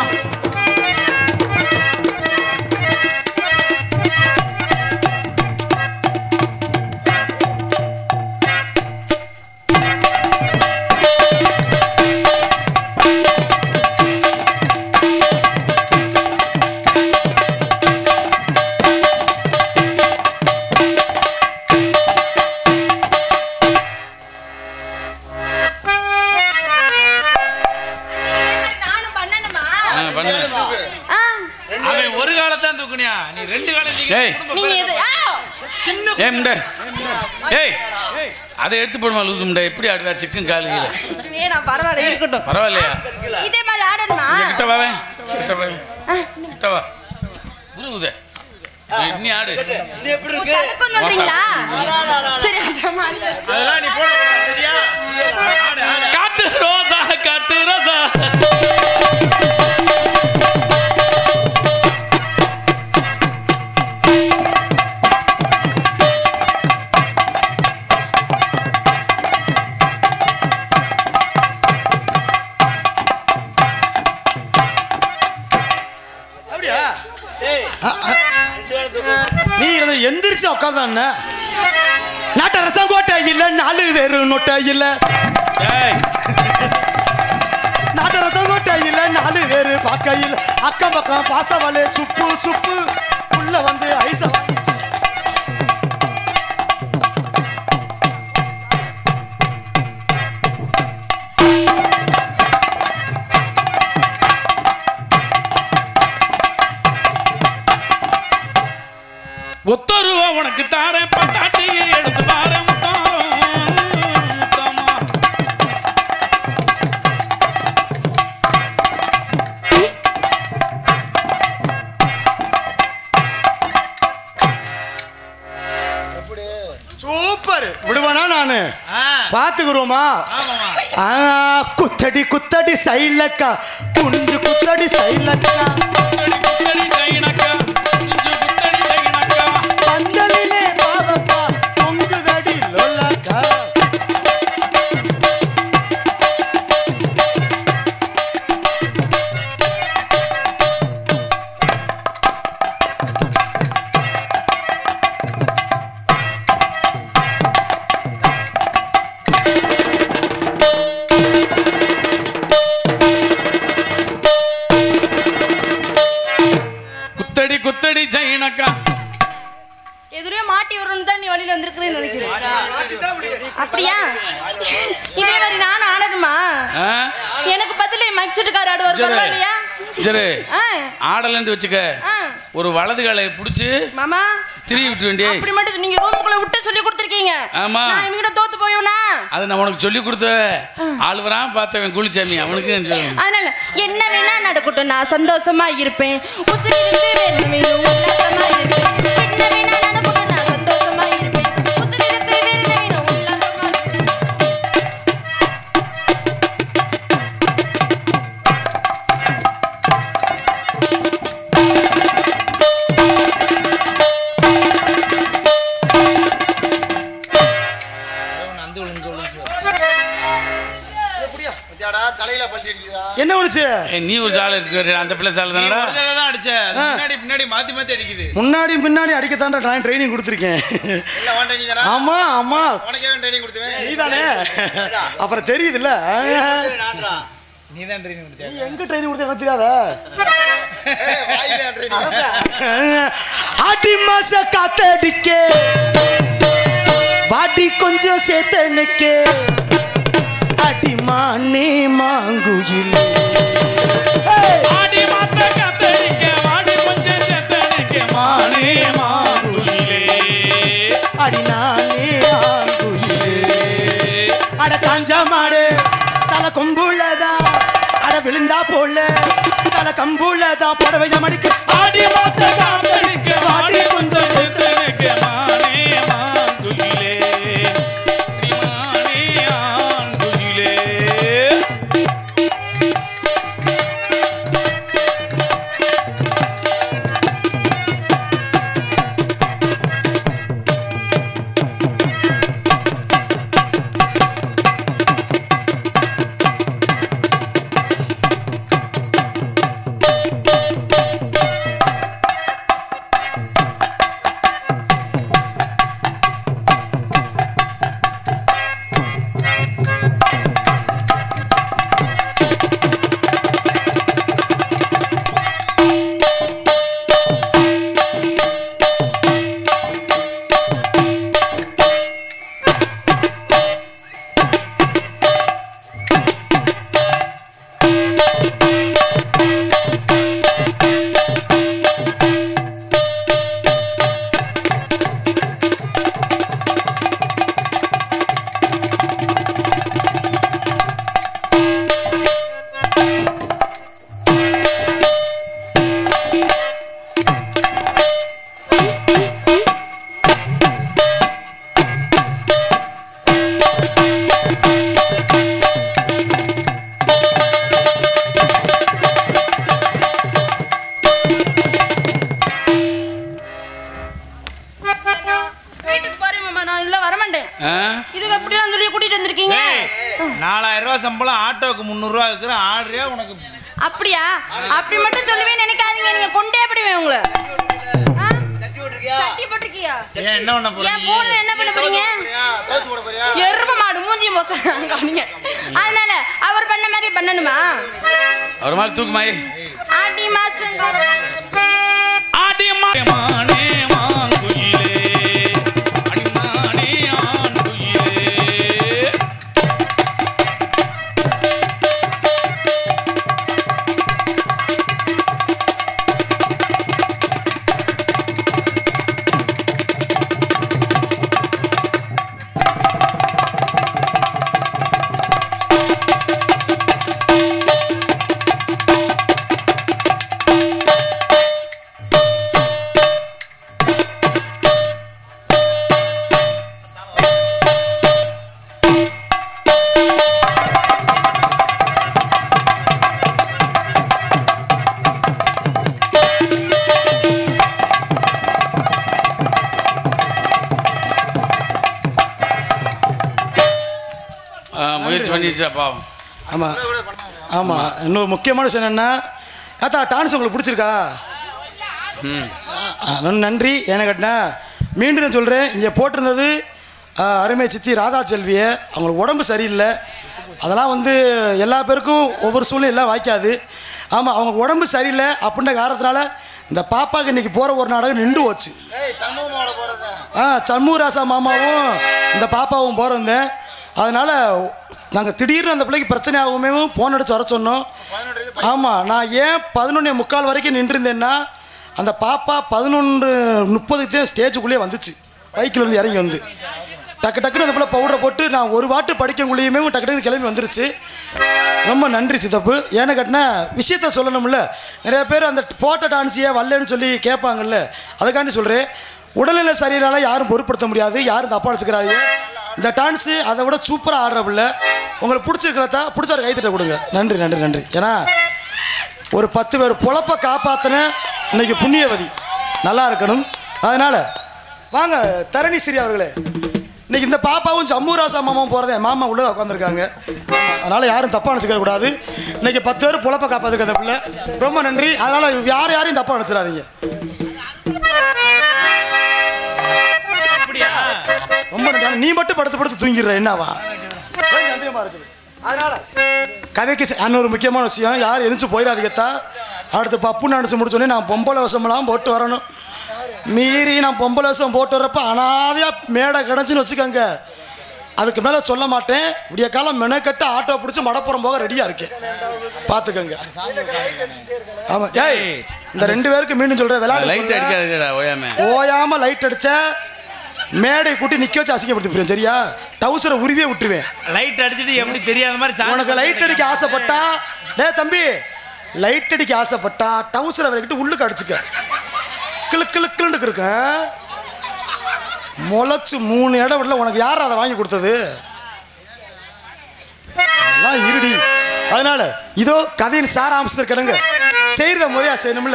நானும் பண்ணணுமா ஆ, பண்ணு ஆ, அவன் ஒரு காலத்தான் தூக்குனியா நீ ரெண்டு காலம் ஏய் நீங்க எது ஆ, ஏ முண்டை ஏய் அதை எடுத்து போடுமா லூசு முண்டை எப்படி ஆடுவா சிக்கன் காலையில் வேணாம் பரவாயில்ல இருக்கட்டும் பரவாயில்லையா இதே மாதிரி ஆடணுமா இங்க கிட்ட வாவே கிட்ட வாவே கிட்ட வா உருவுதே நீ ஆடு எப்படி இருக்கு கலக்கம் சொல்றீங்களா சரி அந்த மாதிரி அதெல்லாம் நீ போட சரியா ஆடு ஆடு காட்டு ரோசா காட்டு ரோசா அப்படியா ஏய் ரெண்டு காலம் தூக்கு நீ இதை எந்திரிச்சு உட்காந்தான நாட்ட ரசம் கோட்டை இல்ல நாலு பேரு நொட்டை இல்ல ஏய் நாட்ட ரசம் கோட்டை இல்ல நாலு பேரு பார்க்க இல்ல அக்கம் பக்கம் பார்த்தவளே சுப்பு சுப்பு உள்ள வந்து ஐச ஒத்த ரூபா உனக்கு தாரேன் பத்தாட்டியை எடுத்து பாரு முத்தம் முத்தமா சூப்பர் விடுவானா நானு ஆ பாத்துக்கிறோமா ஆமாமா ஆ, குத்தடி குத்தடி சைலக்கா குனிஞ்சு குத்தடி சைலக்கா குத்தடி குத்தடி தைனக்கா குஞ்சு குத்தடி தைனக்கா பந்தலிலே பாவக்கா பொங்குதடி லோலக்கா குத்தடி குத்தடி ஜெயினக்கா எதிரே மாட்டி வரணும் தான் நீ வழியில வந்திருக்கிறேன்னு நினைக்கிறேன் அப்படியா இதே மாதிரி நானும் ஆடணுமா ஆ எனக்கு பதிலே மைக் செட்டுக்கார ஆடுவார் சரி. பரவாயில்லையா சரி ஆ ஆடலன்னு வச்சுக்க ஆ ஒரு வலது காலை பிடிச்சி மாமா திரி விட்டு வேண்டிய அப்படி மட்டும் நீங்க ரூமுக்குள்ள விட்டு சொல்லி கொடுத்துருக்கீங்க ஆமா. நான் இவங்கிட்ட தோத்து போயவனா அதை நான் உனக்கு சொல்லி கொடுத்த ஆளுவரான் பார்த்தவன் குளிச்சாமி அவனுக்கு சொல்லு. அதனால என்ன வேணா நடக்கட்டும் நான் சந்தோஷமா இருப்பேன் உசிரிருந்து வேணும் வேணும் உல்லாசமா இருப்பேன் என்ன வேணா நடக்கட்டும் நான் சந்தோஷமா இருப்பேன் உசிரிருந்து வேணும் வேணும் உல்லாசமா இருப்பேன் நந்து விழுந்து விழுந்து பத்தியாடா தலையில பல்ட்டி அடிக்குதா என்ன ஒண்ணுச்சு ஏய், நீ ஒரு சாலை இருக்கு அந்த பிள்ளை சாலை நீ தானடா ஒரு தடவை தான் அடிச்ச அது முன்னாடி பின்னாடி மாத்தி மாத்தி அடிக்குது முன்னாடி பின்னாடி அடிக்கத்தாண்டா நான் ட்ரைனிங் கொடுத்துருக்கேன் இல்ல வாண்ட நீ தானா ஆமா ஆமா உனக்கே ட்ரைனிங் கொடுத்தேன் நீதானே அப்புறம் தெரியுதுல்ல நான்றா நீ தான் ட்ரைனிங் கொடுத்தியா நீ எங்க ட்ரைனிங் கொடுத்த எனக்கு தெரியாதா வாய் தான் ட்ரைனிங் ஆடி மாச காத்தடிக்க வாடி கொஞ்சம் சேத்தனுக்கு அடி மானே மாங்குயில் ஆடி மாத்த காத்தடிக்க வாடி கொஞ்சம் செத்தடிக்க மானே மா விழுந்தா போல தலை கம்புல தான் புடவைய மடிக்க ஆடி மாச காத்தடிக்க வாடி கொஞ்சம் சேர்த்தனுக்கு மானே மாங்குயிலே மானே ஆங்குயிலே வீட்டுக்கு போறேன் மாமா நான் இதுல வர மாட்டேன் ஆ? இதுக்கு அப்படிலாம் சொல்லி கூட்டிட்டு வந்திருக்கீங்க ஏய், நாலாயிரம் ரூபாய் சம்பளம் ஆட்டோவுக்கு முந்நூறுரூவா இருக்கிற ஆடுறியா உனக்கு அப்படியா அப்படி மட்டும் சொல்லவே நினைக்காதீங்க நீங்க கொண்டே அப்படிவே உங்களை ஆ? சட்டி போட்டிருக்கியா ஏன் என்ன பண்ண போற என் நீ? போன்ல என்ன பண்ண போறீங்க எரும மாடு மூஞ்சி மோசம் காணிங்க அதனால அவர் பண்ண மாதிரி பண்ணணுமா ஒரு மாதிரி தூக்குமாய் ஆடி மாசம் ஆடி மா- மானே மாங்குயிலே அடிமானே ஆண்குயிலே ஆ, முயற்சி பண்ணிடுச்சா பாவம் ஆமாம் ஆமாம் இன்னொரு முக்கியமான விஷயம் என்னென்னா அத்தா டான்ஸ் உங்களுக்கு பிடிச்சிருக்கா ம் ஆ, நன்- நன்றி ஏன்னு கேட்டினா மீண்டும் நான் சொல்கிறேன் இங்கே போட்டிருந்தது ஆ, அருமை சித்தி ராதா செல்வியை அவங்களுக்கு உடம்பு சரியில்லை அதெல்லாம் வந்து எல்லா பேருக்கும் ஒவ்வொரு சூழ்நிலை எல்லாம் வாய்க்காது ஆமாம் அவங்க உடம்பு சரியில்லை அப்படின்ற காரணத்தினால இந்த பாப்பாக்கு இன்னைக்கு போகிற ஒரு நாடகம் நின்று போச்சு ஆ சண்முகராசா மாமாவும் இந்த பாப்பாவும் போகிறோம் அதனால் நாங்கள் திடீர்னு அந்த பிள்ளைக்கு பிரச்சனை ஆகுமே ஃபோன் அடிச்சு வர சொன்னோம் ஆமாம் நான் ஏன் பதினொன்னே முக்கால் வரைக்கும் நின்றுருந்தேன்னா அந்த பாப்பா பதினொன்று முப்பதுக்கு தான் ஸ்டேஜுக்குள்ளேயே வந்துச்சு பைக்கில் இருந்து இறங்கி வந்து டக்கு டக்குன்னு அந்த பிள்ளை பவுடரை போட்டு நான் ஒரு வாட்டு படிக்கக்குள்ளேயுமே டக்கு டக்குன்னு கிளம்பி வந்துருச்சு ரொம்ப நன்றி சித்தப்பு ஏன்னு கேட்டினா விஷயத்த சொல்லணும்ல நிறைய பேர் அந்த போட்ட டான்ஸையே வரலன்னு சொல்லி கேட்பாங்கல்ல அதுக்காண்டி சொல்கிறேன் உடல்நிலை சரியில்லாத யாரும் பொருட்படுத்த முடியாது யாரும் தப்பா அடிச்சுக்கிறாதீங்க இந்த டான்ஸு அதை விட சூப்பராக ஆடுற பிள்ளை உங்களுக்கு பிடிச்சிருக்கிறதா பிடிச்சவரை கைத்தட்ட கொடுங்க நன்றி நன்றி நன்றி ஏன்னா ஒரு பத்து பேர் பொழப்ப காப்பாத்தின இன்னைக்கு புண்ணியவதி நல்லா இருக்கணும் அதனால வாங்க தரணி ஸ்ரீ அவர்களே இன்னைக்கு இந்த பாப்பாவும் சம்மூராசா மாமாவும் போகிறதே மாமா உள்ள உட்காந்துருக்காங்க அதனால யாரும் தப்பா நினச்சிக்க கூடாது இன்னைக்கு பத்து பேர் பொழப்ப காப்பாத்துக்க அந்த பிள்ளை ரொம்ப நன்றி அதனால யார் யாரையும் தப்பா நினச்சிடாதீங்க அப்படியா ரொம்ப நன்றி நீ மட்டும் படுத்து படுத்து தூங்கிடுற என்னவா ஏன் சந்தேகமா இருக்குது அதனால கதைக்கு ச- இன்னொரு முக்கியமான விஷயம் யார் எந்திரிச்சு போயிடாதீங்கத்தா அடுத்து பப்புன்னு நினச்சி முடிச்சோடனே நான் பொம்பளை வசமெல்லாம் போட்டு வரணும் மீறி நான் பொம்பளை வசம் போட்டு வர்றப்ப அனாதையாக மேடை கிடச்சுன்னு வச்சுக்கோங்க அதுக்கு மேலே சொல்ல மாட்டேன் விடிய காலம் மெனக்கட்டு ஆட்டோ பிடிச்சி மடப்புறம் போக ரெடியாக இருக்கேன் பார்த்துக்கோங்க ஆமாம் ஏய் இந்த ரெண்டு பேருக்கு மீண்டும் சொல்கிறேன் லைட் விளையாட்டு அடிக்காதுடா ஓயாம ஓயாம லைட் அடிச்ச மேடை கூட்டி நிக்க வச்சு அசிங்கப்படுத்தி போயிடும் சரியா டவுசரை உருவியே விட்டுருவேன் லைட் அடிச்சுட்டு எப்படி தெரியாத மாதிரி சாமி உனக்கு லைட் அடிக்க ஆசைப்பட்டா டேய் தம்பி லைட் அடிக்க ஆசைப்பட்டா டவுசரை விளக்கிட்டு உள்ளுக்கு அடிச்சுக்க கிளு கிளு கிளுன்னு இருக்க முளைச்சு மூணு இடம் விடல உனக்கு யார் அதை வாங்கி கொடுத்தது அதெல்லாம் இருடி அதனால இதோ கதையின் சாராம்சத்தை கிடங்க செய்யறத முறையா செய்யணும்ல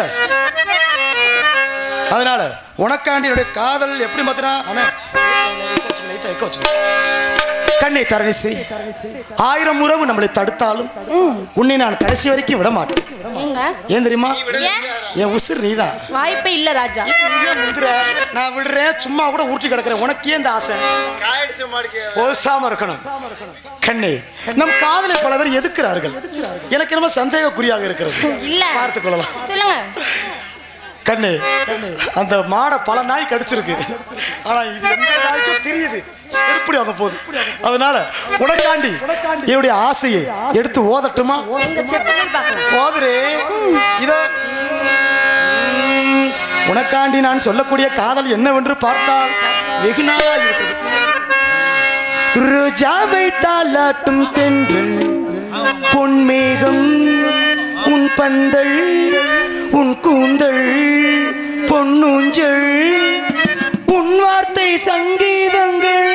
அதனால உனக்காண்டி என்னுடைய காதல் எப்படி மாத்தினா அண்ணா லைட்டா எக்க வச்சுக்கோ கண்ணை தரணிசை ஆயிரம் உறவு நம்மளை தடுத்தாலும் உன்னை நான் கடைசி வரைக்கும் விட மாட்டேன் ஏங்க ஏன் தெரியுமா ஏன் என் உசுர் நீதான் வாய்ப்பே இல்ல ராஜா முந்துற நான் விடுறேன் சும்மா கூட உருட்டி கிடக்குறேன் உனக்கு ஏன் இந்த ஆசை ஓசாம இருக்கணும் கண்ணே நம் காதலை பல பேர் எதுக்குறார்கள் எனக்கு என்னமோ சந்தேகக்குறியாக இருக்கிறது இல்ல பார்த்துக் கொள்ளலாம் சொல்லுங்க கண்ணு அந்த மாடை பல நாய் கடிச்சிருக்கு ஆனா இது எந்த நாய்க்கும் தெரியுது செருப்படி வாங்க போகுது அதனால உனக்காண்டி என்னுடைய ஆசையை எடுத்து ஓதட்டுமா எங்க செப்பல் பாக்கலாம் ஓதுரே இதோ உம், உனக்காண்டி நான் சொல்லக்கூடிய காதல் என்னவென்று பார்த்தால் வெகு நாளாகிவிட்டது ரோஜாவை தாலாட்டும் தென்றல் பொன்மேகம் உன் பந்தல் உன் கூந்தல் பொன்னூஞ்சல் உன் வார்த்தை சங்கீதங்கள்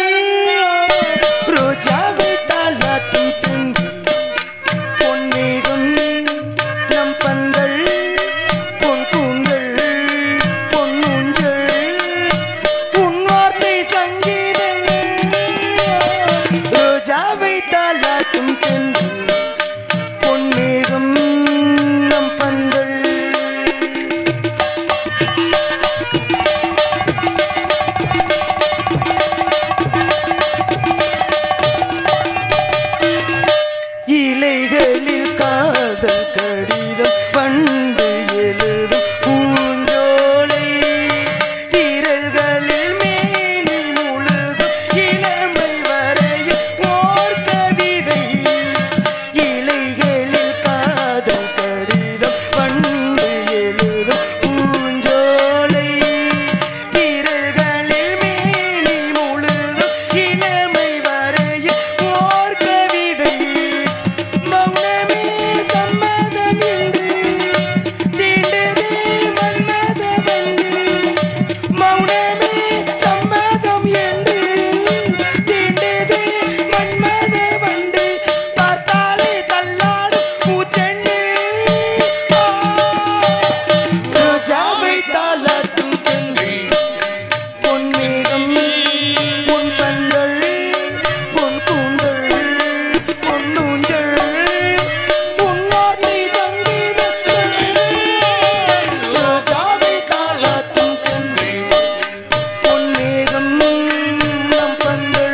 ரோஜாவை தாலாட்டும் தென்றல் பொன்மேகம் நம் பந்தல் பொன் கூந்தல் பொன்னூஞ்சல் உன் வார்த்தை சங்கீதங்கள் ரோஜாவை தாலாட்டும் தென்றல் பொன்மேகம் நம் பந்தல் இலைகளில் காதல் கடிதம் பண்டு எழுதும் பூஞ்சோலை விரல்களில் மேனி முழுதும் இளமை வரையும் ஓர் கவிதை இலைகளில் காதல் கடிதம் பண்டு எழுதும் பூஞ்சோலை விரல்களில் மேனி முழுதும் இளமை வரையும் ஓர் கவிதை மௌனமே சம்மதம் என்று தீண்டதே மன்மத வந்து மௌனமே சம்மதம் என்று தீண்டதே மன்மத வந்து பார்த்தாலே தள்ளாடும் பூச்செண்டு ரோஜாவை தாளாட்டும் பெண்கள் பொன்மேகம் பொன் பந்தல் பொன் கூந்தல் பொன்னூஞ்சல் உன் வார்த்தை சங்கீதங்கள் ரோஜாவை தாளாட்டும் பெண்கள் பொன்மேகம் நம் பந்தல்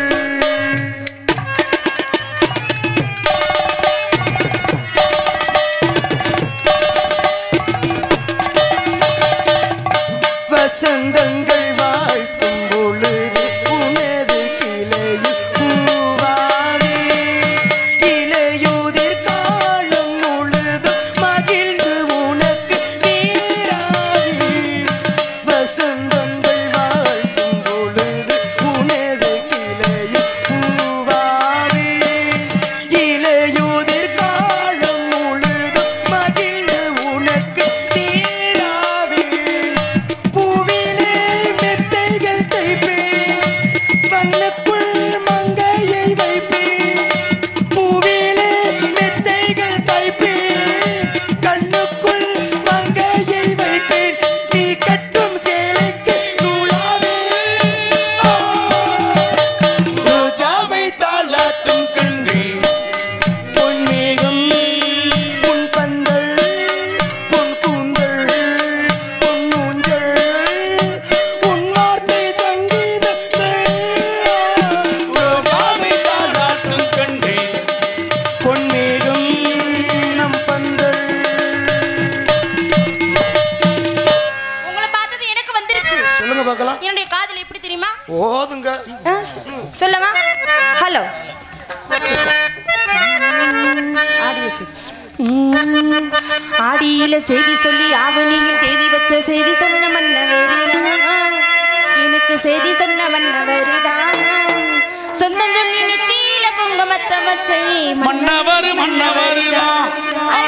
வசந்தங்கள் வாழ்த்தும் பொழுது உனது கிளையில் பூவாவே இளையுதிர் காலம் முழுதும் மகிழ்ந்து உனக்கு நீராவி வசந்தங்கள் வாழ்த்தும் பொழுது உனது கிளையில் பூவாவே இளையுதிர் காலம் முழுதும் மகிழ்ந்து உனக்கு நீராவி பூவிலே மெத்தைகள் தைப்பேன் வண்ணக்குள் மங்கையை வைப்பேன் பூவிலே மெத்தைகள் தைப்பேன் கண்ணுக்குள் மங்கையை வைப்பேன் நீ கட்டும் சேலைக்கு நூலாவே ஆ, ரோஜாவை தாளாட்டும் கண்கள் பொன்மேகம் உன் பந்தல் பொன் கூந்தல் பொன்னூஞ்சல் உன் வார்த்தை சங்கீதங்கள் ரோஜாவை தாளாட்டும் கண்கள் பொன்மேகம் நம் பந்தல் உங்களை பார்த்தது எனக்கு வந்துருச்சு சொல்லுங்க பார்க்கலாம் என்னுடைய காதல் எப்படி தெரியுமா ஓதுங்க ஆ? சொல்லவா ஹலோ ஆடியில செய்தி சொல்லி ஆவணியில் தேதி வச்ச செய்தி சொன்ன மன்னவரிதான் எனக்கு செய்தி சொன்ன மன்னவரிதான் சொந்தம் சொல்லி நெத்தியில குங்குமத்தை வச்சை மன்னவர் மன்னவர் தான்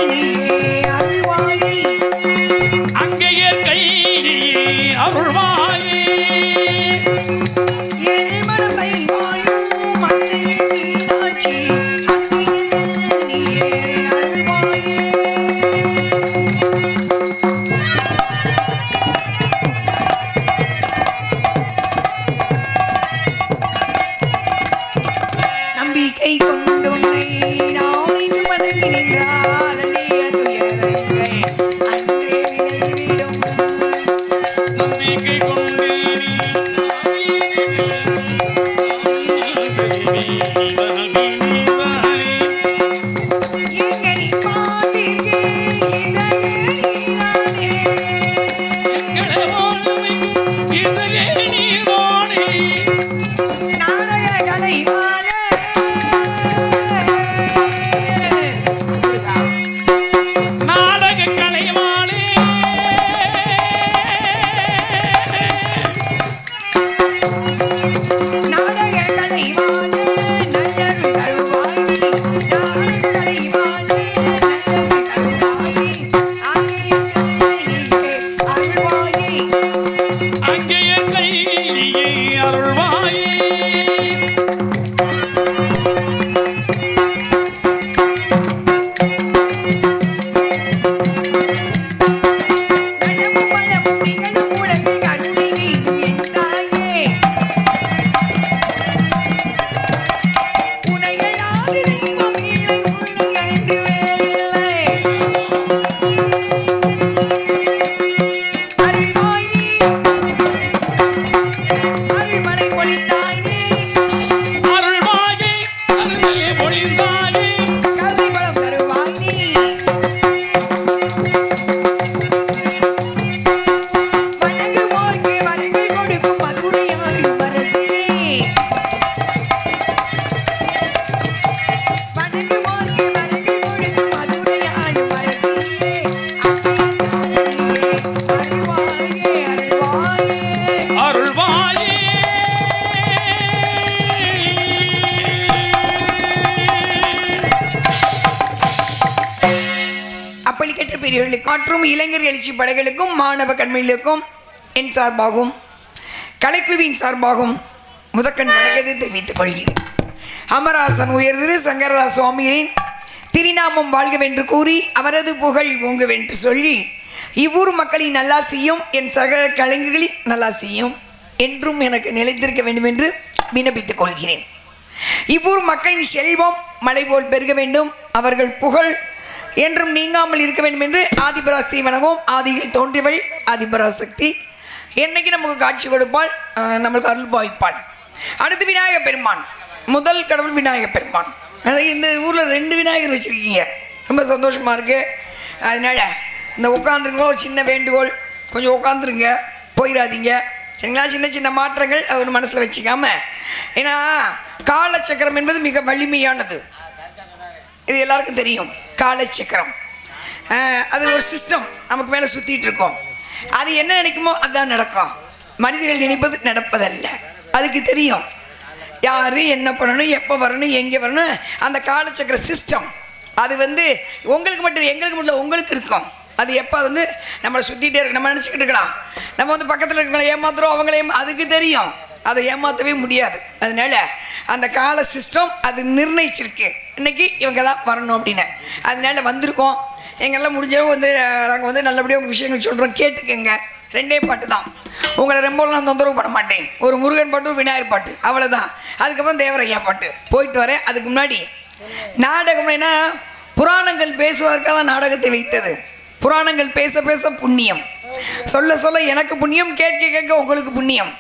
அங்கேயே கை அருள்வாயே நம்பிக்கை கொண்டுன்னை நான் இன்று வணங்கினார் அடைய துயரங்கள் அன்றே விளைவிடும் நம்பிக்கை கொண்டு எங்கனி பாட்டிற்கு இதயனே நாடக கலைவாண நாடக கலைவாணே நாடக கலைவாண நல்லரு தருவாய் நாடக கலைவாண நல்லரு தருவாய் ஆகிய அருள்வாயே அங்கேயே கைலியே அருள்வாயே நலமும் வளமும் நிகழும் உலகில் கருணை வேண்டும் என் தாயே. உனையல்லாது தெய்வம் இல்லை, உன்னை அன்று வேறில்லை. அருள்வாய் நீ. அருள்மலை பொழிந்தாய் நீ. அருள்வாயே அருளே பொழிந்தாயே கருணை வளம் தருவாய் நீ. வணங்குவோர்க்கு வரங்கள் கொடுக்கும் மதுரையாறு மரத்திலே. வணங்குவோர்க்கு வரங்கள் கொடுக்கும் மதுரையாறு மரத்திலே. அருள்வாயே, அருள்வாயே. அருள்வாயே அப்பளிக்கற்ற பெரியவர்களுக்கு மற்றும் இளைஞர் எழுச்சி படைகளுக்கும் மாணவ கண்மைகளுக்கும் என் சார்பாகவும் கலைக்குழுவின் சார்பாகவும் முதற்கண் வணக்கத்தை தெரிவித்துக் கொள்கிறேன் அமராசன் உயர்திரு சங்கரதாஸ் சுவாமியின் திருநாமம் வாழ்கவென்று கூறி அவரது புகழ் ஓங்குவென்று சொல்லி இவ்வூர் மக்களின் நல்லாசியும் என் சக கலைஞர்களின் நல்லாசியும் என்றும் எனக்கு நிலைத்திருக்க வேண்டும் என்று விண்ணப்பித்துக் கொள்கிறேன் இவ்வூர் மக்களின் செல்வம் மலை போல் பெருக வேண்டும் அவர்கள் புகழ் என்றும் நீங்காமல் இருக்க வேண்டும் என்று ஆதிபராசக்தி வணங்கும் ஆதியில் தோன்றியவள் ஆதிபராசக்தி என்னைக்கு நமக்கு காட்சி கொடுப்பாள் ஆஹ், நம்மளுக்கு அருள் பாவிப்பாள் அடுத்து விநாயக பெருமான் முதல் கடவுள் விநாயக பெருமான் அதாவது இந்த ஊரில் ரெண்டு விநாயகர் வச்சுருக்கீங்க ரொம்ப சந்தோஷமாக இருக்கு அதனால இந்த உட்காந்துருக்கோ சின்ன வேண்டுகோள் கொஞ்சம் உட்காந்துருங்க போயிடாதீங்க சரிங்களா சின்ன சின்ன மாற்றங்கள் அது ஒரு மனசில் வச்சுக்காம ஏன்னா காலச்சக்கரம் என்பது மிக வலிமையானது இது எல்லாருக்கும் தெரியும் காலச்சக்கரம் ஆஹ், அது ஒரு சிஸ்டம் நமக்கு மேலே சுற்றிட்டு இருக்கோம் அது என்ன நினைக்குமோ அதுதான் நடக்கும் மனிதர்கள் நினைப்பது நடப்பதல்ல அதுக்கு தெரியும் யார் என்ன பண்ணணும் எப்போ வரணும் எங்கே வரணும் அந்த காலச்சக்கர சிஸ்டம் அது வந்து உங்களுக்கு மட்டும் இல்லை, எங்களுக்கு மட்டும் இல்லை, உங்களுக்கு இருக்கும் அது எப்போ அது வந்து நம்மளை சுற்றிட்டே இருக்கு நம்ம நினச்சிக்கிட்டு இருக்கலாம் நம்ம வந்து பக்கத்தில் இருக்கவங்களை ஏமாத்துறோம் அவங்கள ஏமா அதுக்கு தெரியும் அதை ஏமாற்றவே முடியாது அதனால அந்த கால சிஸ்டம் அது நிர்ணயிச்சிருக்கு இன்னைக்கு இவங்க தான் வரணும் அப்படின்னு அதனால வந்திருக்கோம் எங்கெல்லாம் முடிஞ்சவங்க வந்து நாங்கள் வந்து நல்லபடியாக உங்கள் விஷயங்கள் சொல்கிறோம் கேட்டுக்கங்க ரெண்டே பாட்டு தான் உங்களை ரொம்பலாம் தொந்தரவு பண்ண மாட்டேன் ஒரு முருகன் பாட்டு ஒரு விநாயகர் பாட்டு அவ்வளோதான் அதுக்கப்புறம் தேவரையா பாட்டு போயிட்டு வரேன் அதுக்கு முன்னாடி நாடகம் என்ன புராணங்கள் பேசுவதற்காக தான் நாடகத்தை வைத்தது புராணங்கள் பேச பேச புண்ணியம் சொல்ல சொல்ல எனக்கு புண்ணியம் கேட்க கேட்க உங்களுக்கு புண்ணியம்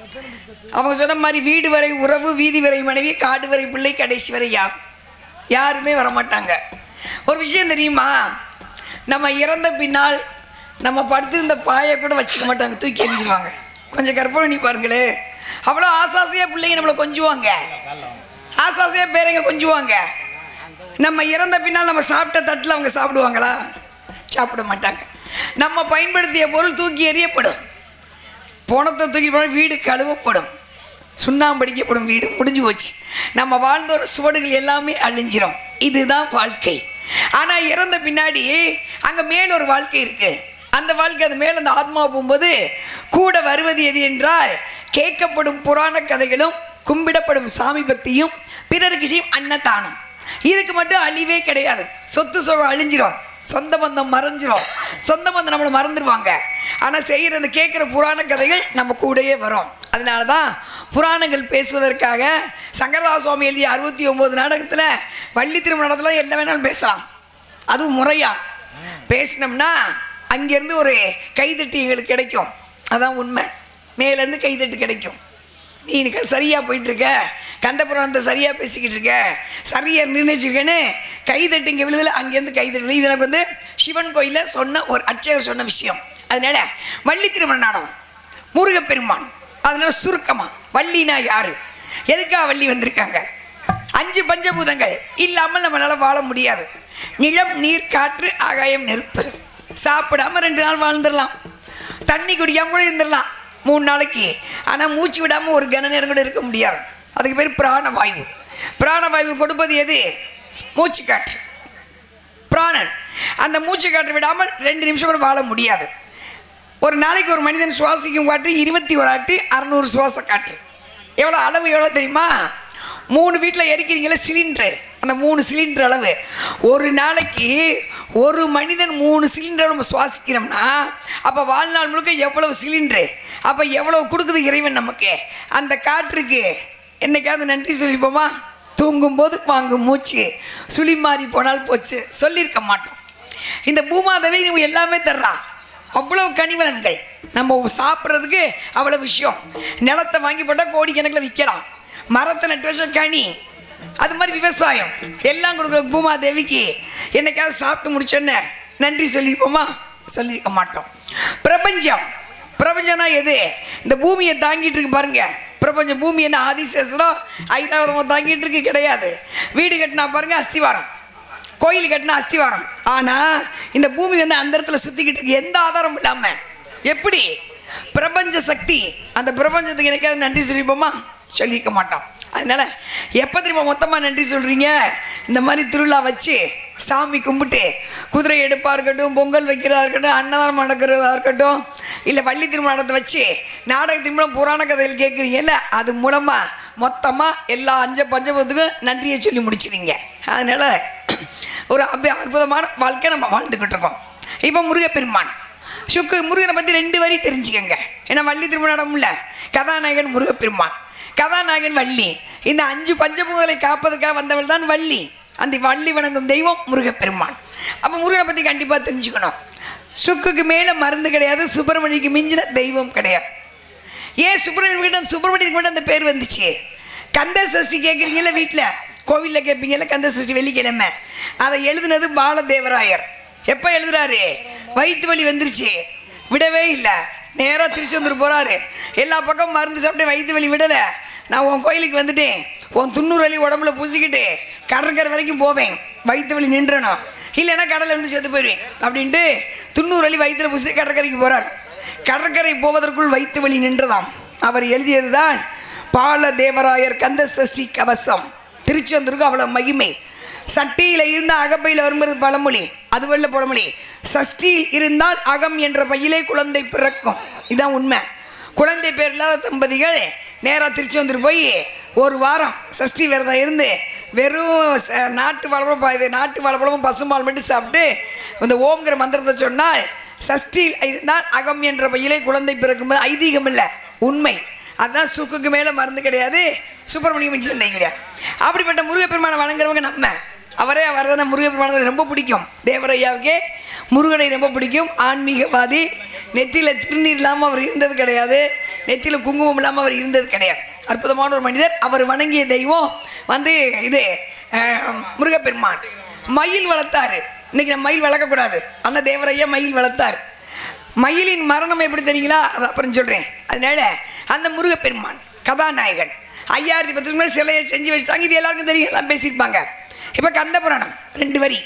அவங்க சொன்ன மாதிரி வீடு வரை உறவு வீதி வரை மனைவி காடு வரை பிள்ளை கடைசி வரை யார் யாருமே வரமாட்டாங்க ஒரு விஷயம் தெரியுமா நம்ம இறந்த பின்னால் நம்ம படுத்திருந்த பாயை கூட வச்சுக்க மாட்டாங்க தூக்கி எரிஞ்சிருவாங்க கொஞ்சம் கற்பனை பண்ணி பாருங்களே அவ்வளோ ஆசாசையாக பிள்ளைங்க நம்மளை கொஞ்சுவாங்க ஆசாசையாக பேரைங்க கொஞ்சுவாங்க நம்ம இறந்த பின்னால் நம்ம சாப்பிட்ட தட்டில் அவங்க சாப்பிடுவாங்களா சாப்பிட மாட்டாங்க நம்ம பயன்படுத்திய பொருள் தூக்கி எறியப்படும் போனத்தை தூக்கி போனால் வீடு கழுவப்படும் சுண்ணாம்படிக்கப்படும் வீடு முடிஞ்சு போச்சு நம்ம வாழ்ந்தோட சுவடுகள் எல்லாமே அழிஞ்சிரும் இதுதான் வாழ்க்கை ஆனால் இறந்த பின்னாடி அங்கே மேல் ஒரு வாழ்க்கை இருக்கு அந்த வாழ்க்கை அது மேலே அந்த ஆத்மா போகும்போது கூட வருவது எது என்றால் கேட்கப்படும் புராண கதைகளும் கும்பிடப்படும் சாமி பக்தியும் பிறருக்கு செய்யும் அன்னதானம் இதுக்கு மட்டும் அழிவே கிடையாது சொத்து சுகம் அழிஞ்சிரும் சொந்த பந்தம் மறைஞ்சிரும் சொந்த பந்தம் நம்மளை மறந்துடுவாங்க ஆனால் செய்கிற அந்த கேட்குற புராண கதைகள் நம்ம கூடயே வரும் அதனால தான் புராணங்கள் பேசுவதற்காக சங்கரதாச சுவாமி எழுதிய அறுபத்தி ஒம்பது நாடகத்தில் வள்ளி திருமணத்தில் என்ன வேணாலும் பேசலாம் அதுவும் முறையா பேசினோம்னா அங்கேருந்து ஒரு கைதட்டி எங்களுக்கு கிடைக்கும் அதான் உண்மை மேலேருந்து கைதட்டு கிடைக்கும் நீ எனக்கு சரியாக போயிட்டு இருக்க கந்தபுராணத்தை சரியாக பேசிக்கிட்டு இருக்க சரியாக நிர்ணயிச்சிருக்கேன்னு கைதட்டு இங்கே விழுதல அங்கேருந்து கைதட்டு இது எனக்கு வந்து சிவன் கோயிலில் சொன்ன ஒரு அர்ச்சகர் சொன்ன விஷயம் அதனால வள்ளி திருமண நாடகம் முருகப்பெருமான் அதனால சுருக்கமா வள்ளினா யாரு எதுக்காக வள்ளி வந்திருக்காங்க அஞ்சு பஞ்சபூதங்கள் இல்லாமல் நம்மளால வாழ முடியாது நிலம் நீர் காற்று ஆகாயம் நெருப்பு சாப்பிடாம ரெண்டு நாள் வாழ்ந்துடலாம் தண்ணி குடிக்காம கூட இருந்துடலாம் மூணு நாளைக்கு ஆனால் மூச்சு விடாமல் ஒரு கன நேரம் கூட இருக்க முடியாது அதுக்கு பேர் பிராணவாயு பிராணவாயு கொடுப்பது எது மூச்சு காற்று பிராணன் அந்த மூச்சு காற்று விடாமல் ரெண்டு நிமிஷம் கூட வாழ முடியாது ஒரு நாளைக்கு ஒரு மனிதன் சுவாசிக்கும் காற்று இருபத்தி ஒரு ஆட்டு அறநூறு சுவாச காற்று எவ்வளோ அளவு எவ்வளோ தெரியுமா மூணு வீட்டில் எரிக்கிறீங்களே சிலிண்டரு அந்த மூணு சிலிண்டர் அளவு ஒரு நாளைக்கு ஒரு மனிதன் மூணு சிலிண்டர் நம்ம சுவாசிக்கிறோம்னா அப்போ வாழ்நாள் முழுக்க எவ்வளவு சிலிண்டரு அப்போ எவ்வளவு கொடுக்குது இறைவன் நமக்கு அந்த காற்றுக்கு என்னைக்காவது நன்றி சொல்லிப்போமா தூங்கும்போது வாங்கும் மூச்சு சுழி மாறி போனால் போச்சு சொல்லியிருக்க மாட்டோம் இந்த பூமாதேவி நம்ம எல்லாமே தர்றா அவ்வளவு கனிவலன்கள் நம்ம சாப்பிட்றதுக்கு அவ்வளோ விஷயம் நிலத்தை வாங்கி போட்டால் கோடிக்கணக்கில் விற்கலாம் மரத்தை நட்டு வச்ச கனி அது மாதிரி விவசாயம் எல்லாம் கொடுக்குற பூமாதேவிக்கு என்னைக்காவது சாப்பிட்டு முடிச்சோன்னே நன்றி சொல்லியிருப்போமா சொல்லியிருக்க மாட்டோம் பிரபஞ்சம் பிரபஞ்சம்னா எது இந்த பூமியை தாங்கிட்டு இருக்கு பாருங்க பிரபஞ்சம் பூமி என்ன ஆதிசேஷனம் ஐராவதமாக தாங்கிட்டு இருக்கு கிடையாது வீடு கட்டினா பாருங்க அஸ்திவாரம் கோயில் கட்டினா அஸ்திவாரம் ஆனால் இந்த பூமி வந்து அந்த இடத்துல சுற்றிக்கிட்டு இருக்கு எந்த ஆதாரமும் இல்லாமல் எப்படி பிரபஞ்ச சக்தி அந்த பிரபஞ்சத்துக்கு எனக்காவது நன்றி சொல்லிப்போமா சொல்லியிருக்க மாட்டோம் அதனால எப்போ திரும்ப மொத்தமாக நன்றி சொல்கிறீங்க இந்த மாதிரி திருவிழா வச்சு சாமி கும்பிட்டு குதிரை எடுப்பாக இருக்கட்டும் பொங்கல் வைக்கிறதா இருக்கட்டும் அன்னதானம் நடக்கிறதா இருக்கட்டும் இல்லை வள்ளி திருமணத்தை வச்சு நாடகத்தின் மூலம் புராண கதைகள் கேட்குறீங்கல்ல அது மூலமாக மொத்தமாக எல்லா அஞ்ச பஞ்சபத்துக்கும் நன்றியை சொல்லி முடிச்சிடுங்க அதனால் ஒரு அபி அற்புதமான வாழ்க்கை நம்ம வாழ்ந்துக்கிட்டு இருக்கோம் இப்போ முருகப்பெருமான் சுக்கு முருகனை பற்றி ரெண்டு வரி தெரிஞ்சுக்கங்க ஏன்னா வள்ளி திருமணம் இல்லை கதாநாயகன் முருகப்பெருமான் கதாநாயகன் வள்ளி இந்த அஞ்சு பஞ்சபூதங்களை காப்பதற்காக வந்தவள் தான் வள்ளி அந்த வள்ளி வணங்கும் தெய்வம் முருகப்பெருமான் அப்போ முருகனை பற்றி கண்டிப்பாக தெரிஞ்சுக்கணும் சுக்குக்கு மேலே மருந்து கிடையாது சுப்பிரமணிக்கு மிஞ்சின தெய்வம் கிடையாது ஏன் சுப்பிரமணியன் கிட்ட சுப்பிரமணியனுக்கு மட்டும் அந்த பேர் வந்துச்சு கந்த சஷ்டி கேட்குறீங்கல்ல வீட்டில் கோவிலில் கேட்பீங்கல்ல கந்த சஷ்டி வெள்ளிக்கிழமை அதை எழுதுனது பாலதேவராயர் எப்போ எழுதுறாரு வயிற்று வலி வந்துருச்சு விடவே இல்லை நேராக திருச்செந்தூர் போகிறாரு எல்லா பக்கமும் மருந்து சாப்பிட்டு வயிற்று வலி விடலை நான் உன் கோயிலுக்கு வந்துட்டேன் உன் துண்ணூறு வலி உடம்புல பூசிக்கிட்டு கடற்கரை வரைக்கும் போவேன் வயிற்று வலி நின்றணும் இல்லைன்னா கடலில் இருந்து செத்து போயிடுவேன் அப்படின்ட்டு துண்ணூறு வலி வயிற்றுல பூசிட்டு கடற்கரைக்கு போகிறார் கடற்கரை போவதற்குள் வைத்து வழி நின்றதாம் அவர் எழுதியதுதான் பால தேவராயர் கந்த சஷ்டி கவசம் திருச்செந்தூருக்கு அவ்வளவு மகிமை சட்டியில் இருந்த அகப்பையில் வரும்போது பழமொழி அதுவல்ல பழமொழி சஷ்டியில் இருந்தால் அகம் என்ற பையிலே குழந்தை பிறக்கும் இதான் உண்மை குழந்தை பேர் இல்லாத தம்பதிகள் நேராக திருச்செந்தூர் போய் ஒரு வாரம் சஷ்டி விரதம் இருந்து வெறும் ச- நாட்டு வாழைப்பழம் இது நாட்டு வாழைப்பழமும் பசும்பால் மட்டும் சாப்பிட்டு இந்த ஓம்ங்கிற மந்திரத்தை சொன்னால் சஷ்டியில் இருந்தால் அகம் என்ற பையிலே குழந்தை பிறக்கும்போது ஐதீகம் இல்லை உண்மை அதுதான் சுக்குக்கு மேலே மருந்து கிடையாது சுப்பிரமணியம் மிஞ்சில் கிடையாது அப்படிப்பட்ட முருகப்பெருமானை வணங்குறவங்க நம்ம அவரே அவரை முருகப்பெருமானை ரொம்ப பிடிக்கும் தேவரையாவுக்கே முருகனை ரொம்ப பிடிக்கும் ஆன்மீகவாதி நெத்தியில் திருநீர் இல்லாமல் அவர் இருந்தது கிடையாது நெத்தியில் குங்குமம் இல்லாமல் அவர் இருந்தது கிடையாது அற்புதமான ஒரு மனிதர் அவர் வணங்கிய தெய்வம் வந்து இது அஹ், முருகப்பெருமான் மயில் வளர்த்தாரு இன்னைக்கு நம்ம மயில் வளர்க்கக்கூடாது அண்ணா தேவரையா மயில் வளர்த்தார் மயிலின் மரணம் எப்படி தெரியுங்களா அது அப்புறம் சொல்கிறேன் அதனால அந்த முருகப்பெருமான் கதாநாயகன் ஐயாயிரத்தி பத்துக்கு மேலே சிலையை செஞ்சு வச்சுட்டாங்க இது எல்லாருக்கும் தெரியும் எல்லாம் பேசியிருப்பாங்க இப்போ கந்த புராணம் ரெண்டு வரி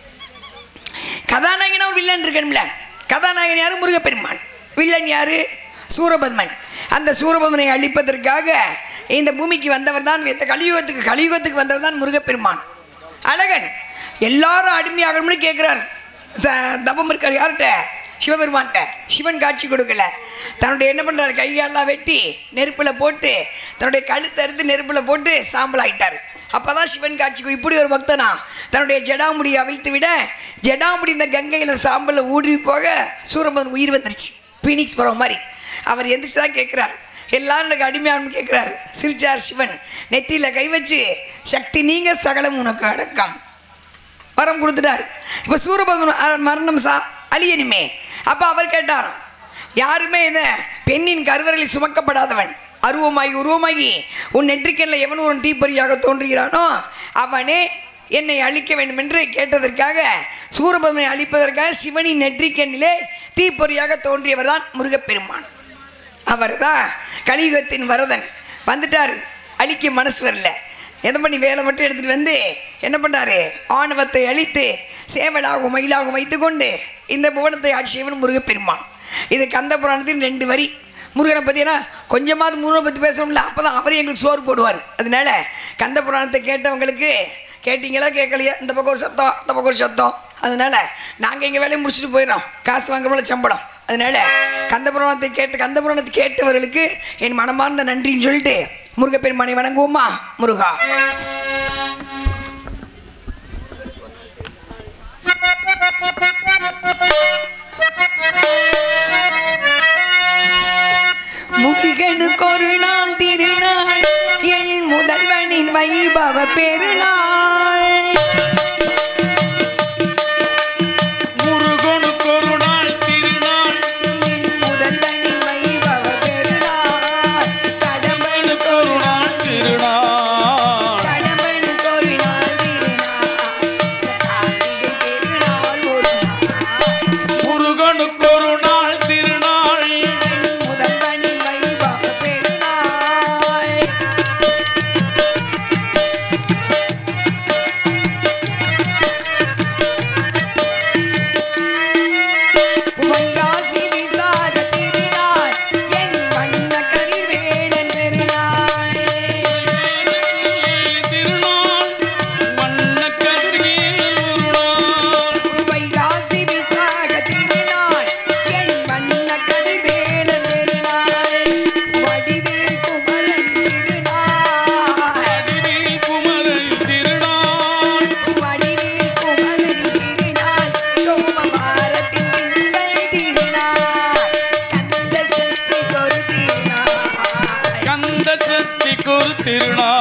கதாநாயகனா ஒரு வில்லன் இருக்கணும்ல கதாநாயகன் யாரு முருகப்பெருமான் வில்லன் யாரு சூரபத்மன் அந்த சூரபத்மனை அழிப்பதற்காக இந்த பூமிக்கு வந்தவர் தான் இந்த கலியுகத்துக்கு கலியுகத்துக்கு வந்தவர் தான் முருகப்பெருமான் அழகன் எல்லாரும் அடிமையாகணும்னு கேட்குறாரு தபம் இருக்கார் யார்கிட்ட சிவபெருமான்கிட்ட சிவன் காட்சி கொடுக்கல தன்னுடைய என்ன பண்ணுறாரு கையெல்லாம் வெட்டி நெருப்பில் போட்டு தன்னுடைய கழுத்தை அறுத்து நெருப்பில் போட்டு சாம்பல் ஆயிட்டார் அப்போ தான் சிவன் காட்சிக்கு இப்படி ஒரு பக்தனா தன்னுடைய ஜடாமுடியை அவிழ்த்து விட ஜடாமுடி இந்த கங்கையில் சாம்பலில் ஊடுருவி போக சூரபதன் உயிர் வந்துருச்சு பீனிக்ஸ் பறவை மாதிரி அவர் எந்திரிச்சு தான் கேட்குறாரு எல்லாரும் எனக்கு அடிமையாகணும்னு கேட்குறாரு சிரிச்சார் சிவன் நெத்தியில் கை வச்சு சக்தி நீங்க சகலம் உனக்கு அடக்கம் வரம் கொடுத்துட்டார் இப்போ சூரபத்மன் அ- மரணம் சா அழியணுமே அப்போ அவர் கேட்டார் யாருமே இந்த பெண்ணின் கருவறையில் சுமக்கப்படாதவன் அருவமாகி உருவமாகி உன் நெற்றிக்கண்ணில் எவன் ஒரு தீப்பொறியாக தோன்றுகிறானோ அவனே என்னை அழிக்க வேண்டும் என்று கேட்டதற்காக சூரபத்மனை அழிப்பதற்காக சிவனின் நெற்றிக்கண்ணிலே தீப்பொறியாக தோன்றியவர் தான் முருகப்பெருமான் அவர் தான் கலியுகத்தின் வரதன் வந்துட்டார் அழிக்க மனசு வரல எதை பண்ணி வேலை மட்டும் எடுத்துகிட்டு வந்து என்ன பண்ணுறாரு ஆணவத்தை அழித்து சேவலாகும் மயிலாகும் வைத்துக்கொண்டு இந்த புவனத்தை ஆட்சியவன் முருகப்பெருமான் இது கந்த புராணத்தின் ரெண்டு வரி முருகனை பற்றினா கொஞ்சமாவது முருகனை பற்றி பேசணும்ல அப்போ தான் அவர் எங்களுக்கு சோறு போடுவார் அதனால கந்த புராணத்தை கேட்டவங்களுக்கு கேட்டிங்களா கேட்கலையா இந்த பக்கம் ஒரு சத்தம் இந்த பக்கம் ஒரு சத்தம் அதனால நாங்கள் எங்கள் வேலையை முடிச்சுட்டு போயிடறோம் காசு வாங்குறோம்ல சம்பளம் அதனால கந்த புராணத்தை கேட்டு கந்த புராணத்தை கேட்டவர்களுக்கு என் மனமார்ந்த நன்றின்னு சொல்லிட்டு முருகப்பெருமானை வணங்குவோமா முருகா முருகனுக்கு ஒரு நாள் திருநாள் என் முதல்வனின் வைபவ பெருநாள் முருகனுக்கு ஒரு நாள் திருநாள் என் முதல்வனின் வைபவ பெருநாள் கடம்பனுக்கு ஒரு நாள் திருநாள் கடம்பனுக்கு ஒரு நாள் திருநாள் கார்த்திகை பெருநாள் ஒரு நாள் முருகனுக்கு ஒரு நாள் திருநாள் என் முதல்வனின் வைபவ பெருநாள் வைகாசி விசாக திருநாள் என் வண்ண கதிர்வேலன் பெருநாள் திருநாள் வண்ண கதிர்வேல் ஒரு நாள் வைகாசி விசாக திருநாள் என் வண்ண கதிர்வேலன் பெருநாள் வடிவேல் குமரன் திருநாள் அடிவேல் குமரன் திருநாள் வடிவேல் குமரன் திருநாள் சோமவாரத்தின் திங்கள் திருநாள் கந்த சஷ்டி ஒரு திருநாள் கந்த சஷ்டிக்கு ஒரு திருநாள்